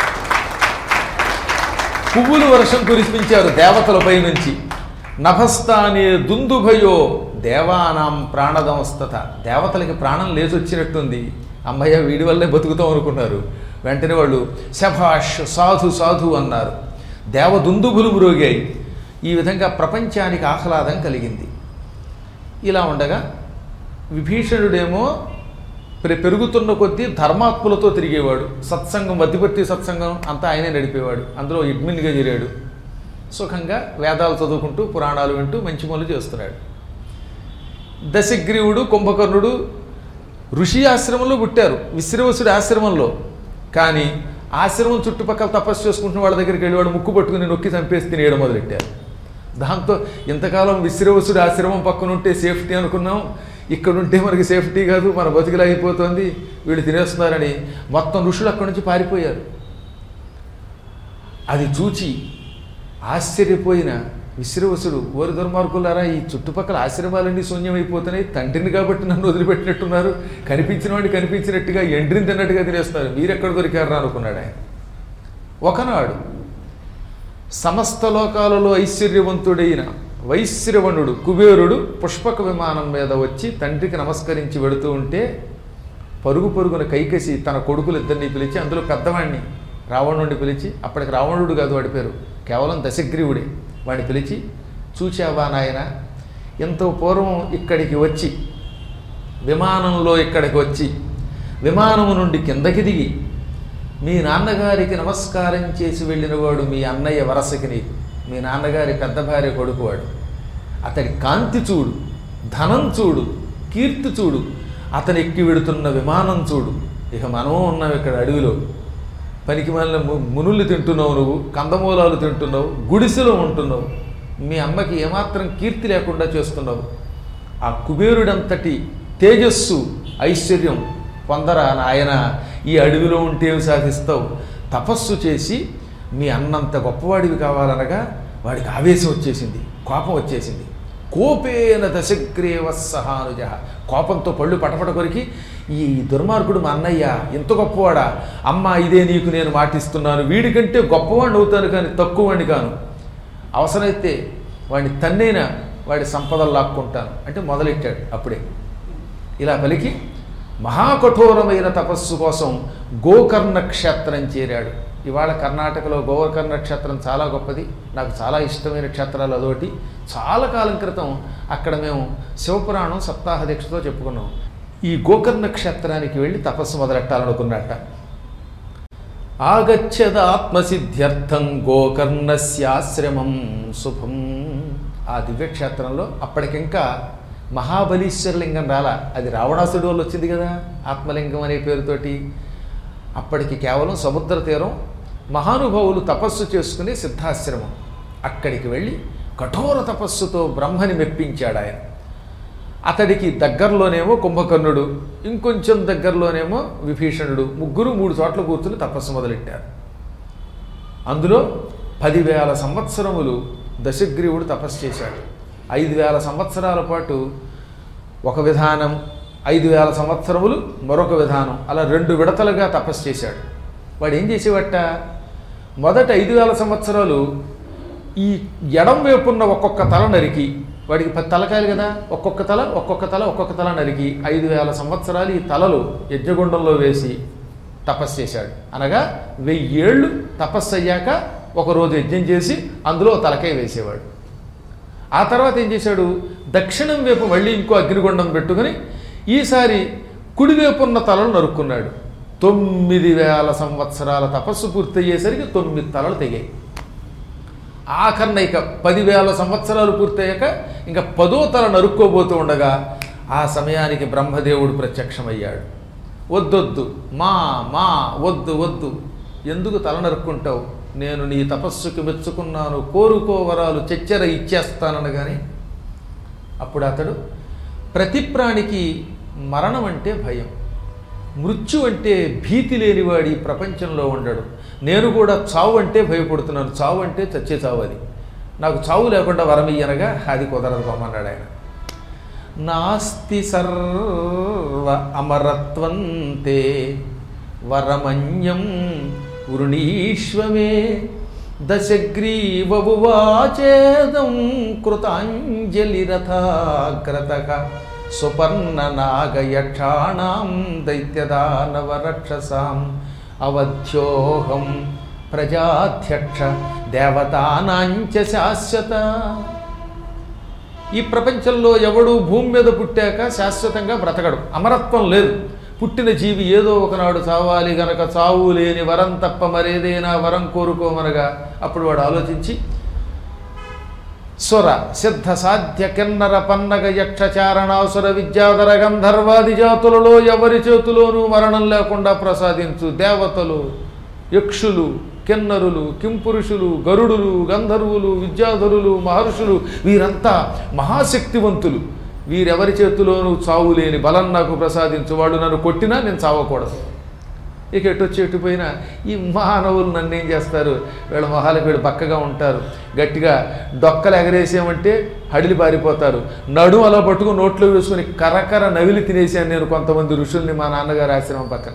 పువ్వులు వర్షం కురిపించారు దేవతలపై నుంచి నభస్థానే దుందుభయో దేవానాం ప్రాణదంస్తత దేవతలకి ప్రాణం లేచొచ్చినట్టుంది అమ్మయ్య వీడి వల్లే బతుకుతాం అనుకున్నారు వెంటనే వాళ్ళు శభాష్ సాధు సాధు అన్నారు దేవదుందుభులు మ్రోగాయి ఈ విధంగా ప్రపంచానికి ఆహ్లాదం కలిగింది ఇలా ఉండగా విభీషణుడేమో పె- పెరుగుతున్న కొద్దీ ధర్మాత్ములతో తిరిగేవాడు సత్సంగం మధ్యవర్తి సత్సంగం అంతా ఆయనే నడిపేవాడు అందులో అడ్మిన్గా చేరాడు సుఖంగా వేదాలు చదువుకుంటూ పురాణాలు వింటూ మంచి పనులు చేస్తున్నాడు దశగ్రీవుడు కుంభకర్ణుడు ఋషి ఆశ్రమంలో పుట్టారు విశ్రవసుడి ఆశ్రమంలో కానీ ఆశ్రమం చుట్టుపక్కల తపస్సు చేసుకుంటున్న వాళ్ళ దగ్గరికి వెళ్ళి వాడు ముక్కు పట్టుకుని నొక్కి చంపేసి తినేయడం మొదలెట్టారు దాంతో ఇంతకాలం విశ్రవసుడి ఆశ్రమం పక్కన ఉంటే సేఫ్టీ అనుకున్నాం ఇక్కడ ఉంటే మనకి సేఫ్టీ కాదు మన బతికిలా అయిపోతుంది వీళ్ళు తినేస్తున్నారని మొత్తం ఋషులు అక్కడి నుంచి పారిపోయారు అది చూచి ఆశ్చర్యపోయిన విశ్రవసుడు ఓరి దుర్మార్గులారా ఈ చుట్టుపక్కల ఆశ్రమాలన్నీ శూన్యమైపోతున్నాయి తండ్రిని కాబట్టి నన్ను వదిలిపెట్టినట్టున్నారు కనిపించిన వాడిని కనిపించినట్టుగా ఎండ్రిని తిన్నట్టుగా తినేస్తున్నారు మీరెక్కడ దొరికారా అనుకున్నాడు ఆయన ఒకనాడు సమస్త లోకాలలో ఐశ్వర్యవంతుడైన వైశ్రవణుడు కుబేరుడు పుష్పక విమానం మీద వచ్చి తండ్రికి నమస్కరించి వెడుతూ ఉంటే పరుగు పరుగున కైకసి తన కొడుకులిద్దరిని పిలిచి అందులో పెద్దవాడిని రావణుడిని పిలిచి అప్పటికి రావణుడు కాదు వాడి పేరు కేవలం దశగ్రీవుడే వాడిని పిలిచి చూచావా నాయన ఎంతో పూర్వం ఇక్కడికి వచ్చి విమానంలో ఇక్కడికి వచ్చి విమానము నుండి కిందకి దిగి మీ నాన్నగారికి నమస్కారం చేసి వెళ్ళినవాడు మీ అన్నయ్య వరసకి నీకు మీ నాన్నగారి పెద్ద భార్య కొడుకువాడు అతడి కాంతి చూడు ధనం చూడు కీర్తి చూడు అతను ఎక్కి వెడుతున్న విమానం చూడు ఇక మనము ఉన్నాం ఇక్కడ అడవిలో పనికి మాలిన ము- మునులు తింటున్నావు నువ్వు కందమూలాలు తింటున్నావు గుడిసెలో ఉంటున్నావు మీ అమ్మకి ఏమాత్రం కీర్తి లేకుండా చేస్తున్నావు ఆ కుబేరుడంతటి తేజస్సు ఐశ్వర్యం పొందరా నాయన ఈ అడవిలో ఉంటే ఏమి సాధిస్తావు తపస్సు చేసి మీ అన్నంత గొప్పవాడివి కావాలనగా వాడికి ఆవేశం వచ్చేసింది కోపం వచ్చేసింది కోపేన దశగ్రీవ సహానుజ కోపంతో పళ్ళు పటపట కొరికి ఈ దుర్మార్గుడు మా అన్నయ్య ఇంత గొప్పవాడా అమ్మ ఇదే నీకు నేను మాటిస్తున్నాను వీడికంటే గొప్పవాడిని అవుతాను కానీ తక్కువవాడిని కాను అవసరమైతే వాడిని తన్నైనా వాడి సంపదలు లాక్కుంటాను అంటే మొదలెట్టాడు అప్పుడే ఇలా పలికి మహాకఠోరమైన తపస్సు కోసం గోకర్ణ క్షేత్రం చేరాడు ఇవాళ కర్ణాటకలో గోకర్ణ క్షేత్రం చాలా గొప్పది నాకు చాలా ఇష్టమైన క్షేత్రాలు అదొకటి చాలా కాలం క్రితం అక్కడ మేము శివపురాణం సప్తాహ దీక్షతో చెప్పుకున్నాం ఈ గోకర్ణ క్షేత్రానికి వెళ్ళి తపస్సు మొదలెట్టాలనుకున్నట్ట ఆగచ్చద ఆత్మసిద్ధ్యర్థం గోకర్ణస్యాశ్రమం శుభం ఆ దివ్యక్షేత్రంలో అప్పటికింకా మహాబలీశ్వరలింగం రాలా అది రావణాసుడి వల్ల వచ్చింది కదా ఆత్మలింగం అనే పేరుతోటి అప్పటికి కేవలం సముద్ర తీరం మహానుభావులు తపస్సు చేసుకునే సిద్ధాశ్రమం అక్కడికి వెళ్ళి కఠోర తపస్సుతో బ్రహ్మని మెప్పించాడు ఆయన అతడికి దగ్గరలోనేమో కుంభకర్ణుడు ఇంకొంచెం దగ్గరలోనేమో విభీషణుడు ముగ్గురు మూడు చోట్ల కూర్చుని తపస్సు మొదలెట్టారు అందులో పదివేల సంవత్సరములు దశగ్రీవుడు తపస్సు చేశాడు ఐదు వేల సంవత్సరాల పాటు ఒక విధానం ఐదు వేల సంవత్సరములు మరొక విధానం అలా రెండు విడతలుగా తపస్సు చేశాడు వాడు ఏం చేసేవట మొదట ఐదు వేల సంవత్సరాలు ఈ ఎడం వైపున్న ఒక్కొక్క తల నరికి వాడికి పది తలకాయలు కదా ఒక్కొక్క తల ఒక్కొక్క తల ఒక్కొక్క తల నరికి ఐదు వేల సంవత్సరాలు ఈ తలలు యజ్ఞగుండంలో వేసి తపస్సు చేశాడు అనగా వెయ్యేళ్ళు తపస్సు అయ్యాక ఒకరోజు యజ్ఞం చేసి అందులో ఓ తలకాయ వేసేవాడు ఆ తర్వాత ఏం చేశాడు దక్షిణం వైపు మళ్ళీ ఇంకో అగ్నిగుండం పెట్టుకుని ఈసారి కుడివైపు ఉన్న తలలు నరుక్కున్నాడు తొమ్మిది వేల సంవత్సరాల తపస్సు పూర్తయ్యేసరికి తొమ్మిది తలలు తెగాయి ఆఖరణ ఇక పదివేల సంవత్సరాలు పూర్తయ్యాక ఇంకా పదో తల నరుక్కోబోతూ ఉండగా ఆ సమయానికి బ్రహ్మదేవుడు ప్రత్యక్షమయ్యాడు వద్దొద్దు మా మా వద్దు వద్దు ఎందుకు తల నరుక్కుంటావు నేను నీ తపస్సుకి మెచ్చుకున్నాను కోరుకో వరాలు చెచ్చెర ఇచ్చేస్తాననగాని అప్పుడు అతడు ప్రతి ప్రాణికి మరణం అంటే భయం మృత్యు అంటే భీతి లేనివాడు ఈ ప్రపంచంలో ఉండడు నేను కూడా చావు అంటే భయపడుతున్నాను చావు అంటే చచ్చే చావు అది నాకు చావు లేకుండా వరం ఇయ్యనగా అది కుదరదు పొమ్మన్నాడు ఆయన నాస్తి సర్వ అమరత్వంతే వరమన్యం వృణీష్వమే దశగ్రీవవువాచేదం కృతాంజలిరథాగ్రత సుపర్ణనాగయక్షాణం దైత్యదానవరక్షసాం అవధ్యోహం ప్రజాధ్యక్ష దేవతానాంచ శాశ్వత ఈ ప్రపంచంలో ఎవడు భూమి మీద పుట్టాక శాశ్వతంగా బ్రతకడు అమరత్వం లేదు పుట్టిన జీవి ఏదో ఒకనాడు చావాలి గనక చావు లేని వరం తప్ప మరేదైనా వరం కోరుకోమనగా అప్పుడు వాడు ఆలోచించి స్వర సిద్ధ సాధ్య కిన్నర పన్నగ యక్ష చారణాసుర విద్యాధర గంధర్వాది జాతులలో ఎవరి చేతిలోనూ మరణం లేకుండా ప్రసాదించు దేవతలు యక్షులు కిన్నరులు కింపురుషులు గరుడులు గంధర్వులు విద్యాధరులు మహర్షులు వీరంతా మహాశక్తివంతులు వీరెవరి చేతిలోనూ చావు లేని బలం నాకు ప్రసాదించు వాడు నన్ను కొట్టినా నేను చావకూడదు ఇక ఎటు వచ్చి ఎటు పోయినా ఈ మానవులు నన్ను ఏం చేస్తారు వీళ్ళ మొహాలకు వీళ్ళు బక్కగా ఉంటారు గట్టిగా డొక్కలు ఎగరేసామంటే హడిలి పారిపోతారు నడుము అలా పట్టుకుని నోట్లో వేసుకుని కరకర నవిలి తినేసాను నేను కొంతమంది ఋషుల్ని మా నాన్నగారి ఆశ్రమం పక్కన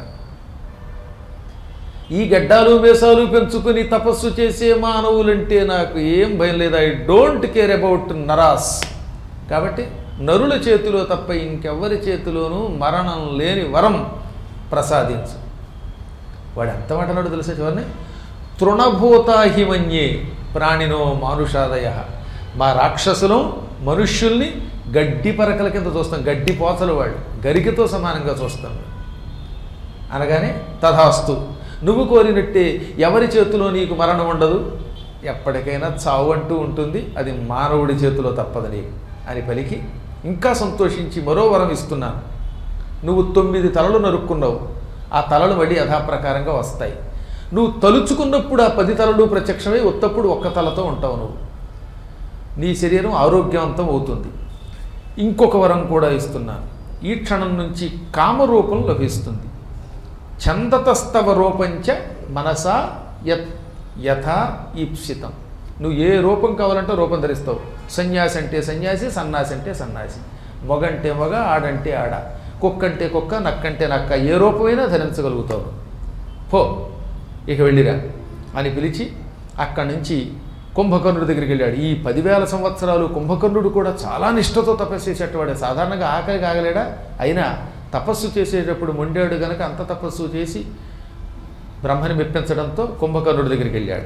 ఈ గడ్డాలు మేసాలు పెంచుకుని తపస్సు చేసే మానవులంటే నాకు ఏం భయం లేదు ఐ డోంట్ కేర్ అబౌట్ నరాస్ కాబట్టి నరుల చేతిలో తప్ప ఇంకెవ్వరి చేతిలోనూ మరణం లేని వరం ప్రసాదించు వాడు ఎంత మాటనాడు తెలుసా చివరిని తృణభూతాహిమన్యే ప్రాణినో మానుషాదయ మా రాక్షసులం మనుష్యుల్ని గడ్డి పరకల కింద చూస్తాం గడ్డి పోతలు వాళ్ళు గరికతో సమానంగా చూస్తాం అనగానే తథాస్తు నువ్వు కోరినట్టే ఎవరి చేతిలో నీకు మరణం ఉండదు ఎప్పటికైనా చావు అంటూ ఉంటుంది అది మానవుడి చేతిలో తప్పదు నీకు అని పలికి ఇంకా సంతోషించి మరో వరం ఇస్తున్నాను నువ్వు తొమ్మిది తలలు నరుక్కున్నావు ఆ తలలు మళ్ళీ యథాప్రకారంగా వస్తాయి నువ్వు తలుచుకున్నప్పుడు ఆ పది తలలు ప్రత్యక్షమై ఉత్తప్పుడు ఒక్క తలతో ఉంటావు నువ్వు నీ శరీరం ఆరోగ్యవంతం అవుతుంది ఇంకొక వరం కూడా ఇస్తున్నాను ఈ క్షణం నుంచి కామరూపం లభిస్తుంది ఛందతస్తవ రూపంచ మనసా యత్ యథా ఈప్సితం నువ్వు ఏ రూపం కావాలంటే రూపం ధరిస్తావు సన్యాసి అంటే సన్యాసి సన్నాసి అంటే సన్నాసి మొగంటే మొగ ఆడంటే ఆడ కుక్కంటే కుక్క నక్కంటే నక్క ఏ రూపమైనా ధరించగలుగుతావు పో ఇక వెళ్ళిరా అని పిలిచి అక్కడి నుంచి కుంభకర్ణుడి దగ్గరికి వెళ్ళాడు ఈ పదివేల సంవత్సరాలు కుంభకర్ణుడు కూడా చాలా నిష్ఠతో తపస్సు చేసేటవాడే సాధారణంగా ఆకలి కాగలేడా అయినా తపస్సు చేసేటప్పుడు మొండాడు గనక అంత తపస్సు చేసి బ్రహ్మని మెప్పించడంతో కుంభకర్ణుడి దగ్గరికి వెళ్ళాడు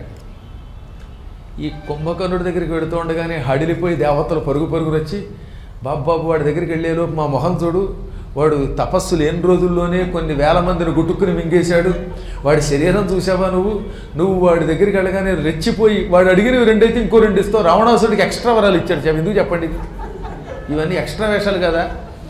ఈ కుంభకర్ణుడి దగ్గరికి వెడుతూ ఉండగానే హడిలిపోయి దేవతలు పరుగు పరుగురు వచ్చి బాబాబు వాడి దగ్గరికి వెళ్ళేలోపు మా మొహం చూడు వాడు తపస్సు లేని రోజుల్లోనే కొన్ని వేల మందిని గుట్టుకుని మింగేశాడు వాడి శరీరం చూసావా నువ్వు నువ్వు వాడి దగ్గరికి వెళ్ళగానే రెచ్చిపోయి వాడు అడిగినవి రెండైతే ఇంకో రెండు ఇస్తావు రావణాసుడికి ఎక్స్ట్రా వరాలు ఇచ్చాడు చెప్పి ఎందుకు చెప్పండి ఇది? ఇవన్నీ ఎక్స్ట్రా వేషాలు కదా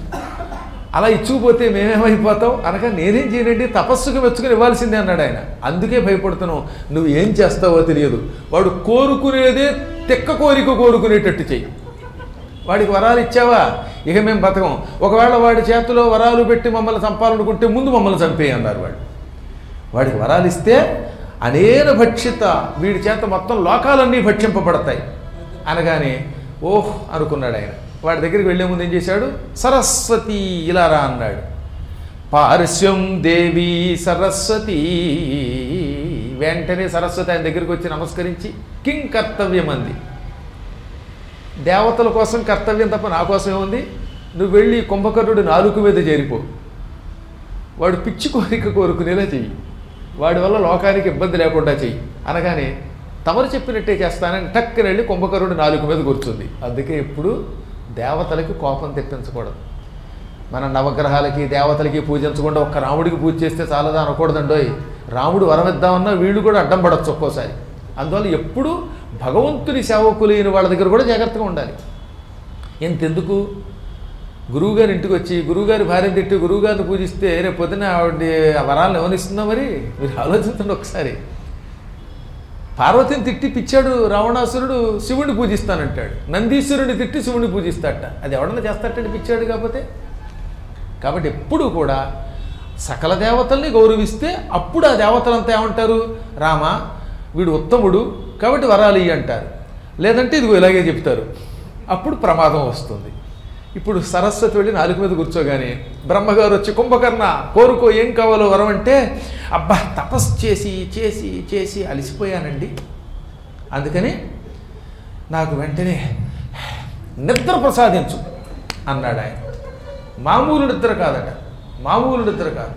అలా ఇచ్చుకుపోతే మేమేమైపోతాం అనగా నేనేం చేయనండి తపస్సుకు మెచ్చుకుని ఇవ్వాల్సిందే అన్నాడు ఆయన అందుకే భయపడుతున్నావు నువ్వు ఏం చేస్తావో తెలియదు వాడు కోరుకునేదే తెక్క కోరిక కోరుకునేటట్టు చెయ్యి వాడికి వరాలు ఇచ్చావా ఇక మేము బతకం ఒకవేళ వాడి చేతిలో వరాలు పెట్టి మమ్మల్ని చంపాలనుకుంటే ముందు మమ్మల్ని చంపేయి అన్నారు వాడు వాడికి వరాలు ఇస్తే అనేన భక్షిత వీడి చేత మొత్తం లోకాలన్నీ భక్షింపబడతాయి అనగానే ఓహ్ అనుకున్నాడు ఆయన వాడి దగ్గరికి వెళ్ళే ముందు ఏం చేశాడు సరస్వతి ఇలా రా అన్నాడు పార్శ్వం దేవి సరస్వతి వెంటనే సరస్వతి ఆయన దగ్గరికి వచ్చి నమస్కరించి కిం కర్తవ్యం అంది దేవతల కోసం కర్తవ్యం తప్ప నా కోసం ఏముంది నువ్వు వెళ్ళి కుంభకర్ణుడి నాలుగు మీద చేరిపో వాడు పిచ్చి కోరిక కోరుకునేలా చెయ్యి వాడి వల్ల లోకానికి ఇబ్బంది లేకుండా చెయ్యి అనగానే తమరు చెప్పినట్టే చేస్తానని టక్కన వెళ్ళి కుంభకర్ణుడి నాలుగు మీద కూర్చుంది అందుకే ఎప్పుడు దేవతలకి కోపం తెప్పించకూడదు మన నవగ్రహాలకి దేవతలకి పూజించకుండా ఒక్క రాముడికి పూజ చేస్తే చాలదా అనకూడదండోయ్ రాముడు వరమిద్దామన్నా వీళ్ళు కూడా అడ్డం పడచ్చు ఒక్కోసారి అందువల్ల ఎప్పుడు భగవంతుని సేవకులైన వాళ్ళ దగ్గర కూడా జాగ్రత్తగా ఉండాలి ఎంతెందుకు గురువుగారి ఇంటికి వచ్చి గురువుగారి భార్యను తిట్టి గురువుగారిని పూజిస్తే రేపు పొద్దున ఆవిడ ఆ వరాలను ఏమనిస్తుందా మరి మీరు ఆలోచించండి ఒకసారి పార్వతిని తిట్టి పిచ్చాడు రావణాసురుడు శివుడిని పూజిస్తానంటాడు నందీశ్వరుని తిట్టి శివుడిని పూజిస్తాడట అది ఎవడన్నా చేస్తాడటండి పిచ్చాడు కాకపోతే కాబట్టి ఎప్పుడూ కూడా సకల దేవతల్ని గౌరవిస్తే అప్పుడు ఆ దేవతలంతా ఏమంటారు రామ వీడు ఉత్తముడు కాబట్టి వరాలి అంటారు లేదంటే ఇదిగో ఇలాగే చెప్తారు అప్పుడు ప్రమాదం వస్తుంది ఇప్పుడు సరస్వతి వెళ్ళి నాలుగు మీద కూర్చోగానే బ్రహ్మగారు వచ్చి కుంభకర్ణ కోరుకో ఏం కావాలో వరం అంటే అబ్బా తపస్సు చేసి చేసి చేసి అలసిపోయానండి అందుకని నాకు వెంటనే నిద్ర ప్రసాదించు అన్నాడు ఆయన మామూలు నిద్ర కాదట మామూలు నిద్ర కాదు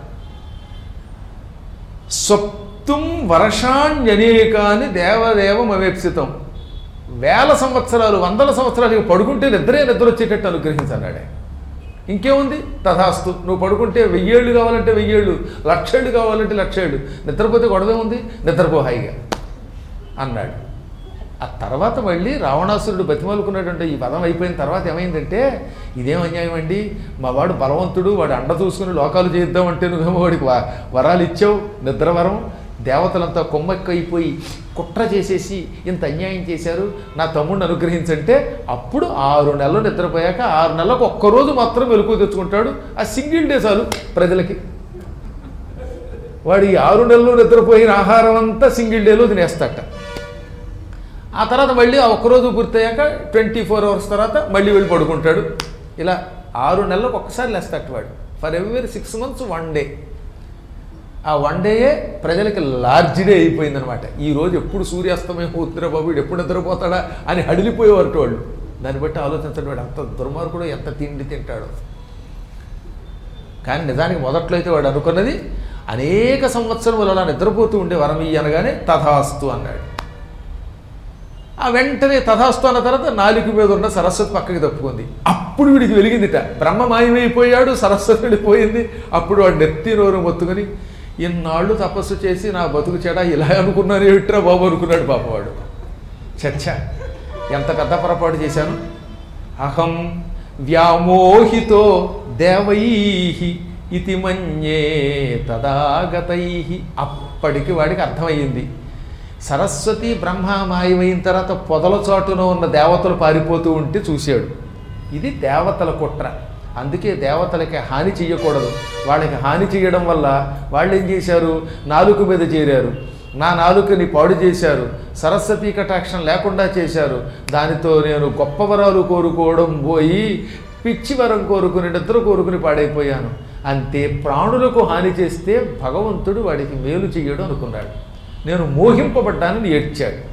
స్వప్తుం వర్షాణ్యనేకాని దేవదేవం అవేప్సితం వేల సంవత్సరాలు వందల సంవత్సరాలు ఇక పడుకుంటే నిద్రే నిద్ర వచ్చేటట్టు అనుగ్రహించన్నాడే ఇంకేముంది తథాస్తు నువ్వు పడుకుంటే వెయ్యేళ్ళు కావాలంటే వెయ్యేళ్ళు లక్షేళ్ళు కావాలంటే లక్షేళ్ళు నిద్రపోతే గొడవే ఉంది నిద్రపో హాయిగా అన్నాడు ఆ తర్వాత మళ్ళీ రావణాసురుడు బతిమాలుకున్నాడంటే ఈ పదం అయిపోయిన తర్వాత ఏమైందంటే ఇదేం అన్యాయం అండి మా వాడు బలవంతుడు వాడు అండ చూసుకుని లోకాలు చేద్దామంటే నువ్వేమో వాడికి వ- వరాలు ఇచ్చావు నిద్ర వరం దేవతలంతా కొమ్మెక్కైపోయి కుట్ర చేసేసి ఇంత అన్యాయం చేశారు నా తమ్ముడిని అనుగ్రహించంటే అప్పుడు ఆరు నెలలు నిద్రపోయాక ఆరు నెలలకు ఒక్కరోజు మాత్రం మెలకు తెచ్చుకుంటాడు ఆ సింగిల్ డే చాలు ప్రజలకి వాడు ఈ ఆరు నెలలు నిద్రపోయిన ఆహారం అంతా సింగిల్ డేలో తినేస్తాట ఆ తర్వాత మళ్ళీ ఆ ఒక్కరోజు పూర్తయ్యాక ట్వంటీ ఫోర్ అవర్స్ తర్వాత మళ్ళీ వెళ్ళి పడుకుంటాడు ఇలా ఆరు నెలలకు ఒక్కసారి లేస్తాట వాడు for every six months one day ఆ వన్ డేయే ప్రజలకి లార్జ్ డే అయిపోయిందనమాట ఈ రోజు ఎప్పుడు సూర్యాస్తమయం అవుతుందిరా బాబు వీడు ఎప్పుడు నిద్రపోతాడా అని హడిలిపోయేవారు వాళ్ళు దాన్ని బట్టి ఆలోచించడం వాడు అంత దుర్మార్గుడు ఎంత తిండి తింటాడు కానీ నిజానికి మొదట్లో అయితే వాడు అనుకున్నది అనేక సంవత్సరములు అలా నిద్రపోతూ ఉండే వరం ఇయ్యి అనగానే తథాస్తు అన్నాడు ఆ వెంటనే తథాస్తు అన్న తర్వాత నాలుగు మీద ఉన్న సరస్వతి పక్కకి తప్పుకుంది అప్పుడు వీడికి వెలిగిందిట బ్రహ్మ మాయమైపోయాడు సరస్వతి వెళ్ళిపోయింది అప్పుడు వాడు నెత్తి నోరు మొత్తుకొని ఇన్నాళ్ళు తపస్సు చేసి నా బతుకు చెడ ఇలా అనుకున్నాను ఏమిట్రా బాబు అనుకున్నాడు పాపవాడు చచ్చ ఎంత పెద్ద పొరపాటు చేశాను అహం వ్యామోహితో దేవై ఇతి మన్యే తదాగతై అప్పటికి వాడికి అర్థమయ్యింది సరస్వతి బ్రహ్మ మాయమైన తర్వాత పొదల చాటున ఉన్న దేవతలు పారిపోతూ ఉంటే చూశాడు ఇది దేవతల కుట్ర అందుకే దేవతలకి హాని చెయ్యకూడదు వాళ్ళకి హాని చేయడం వల్ల వాళ్ళు ఏం చేశారు నాలుక మీద చేరారు నా నాలుకని పాడు చేశారు సరస్వతి కటాక్షం లేకుండా చేశారు దానితో నేను గొప్ప వరాలు కోరుకోవడం పోయి పిచ్చి వరం కోరుకుని నిద్ర కోరుకుని పాడైపోయాను అంతే ప్రాణులకు హాని చేస్తే భగవంతుడు వాడికి మేలు చెయ్యడు అనుకున్నాడు నేను మోహింపబడ్డానని ఏడ్చాడు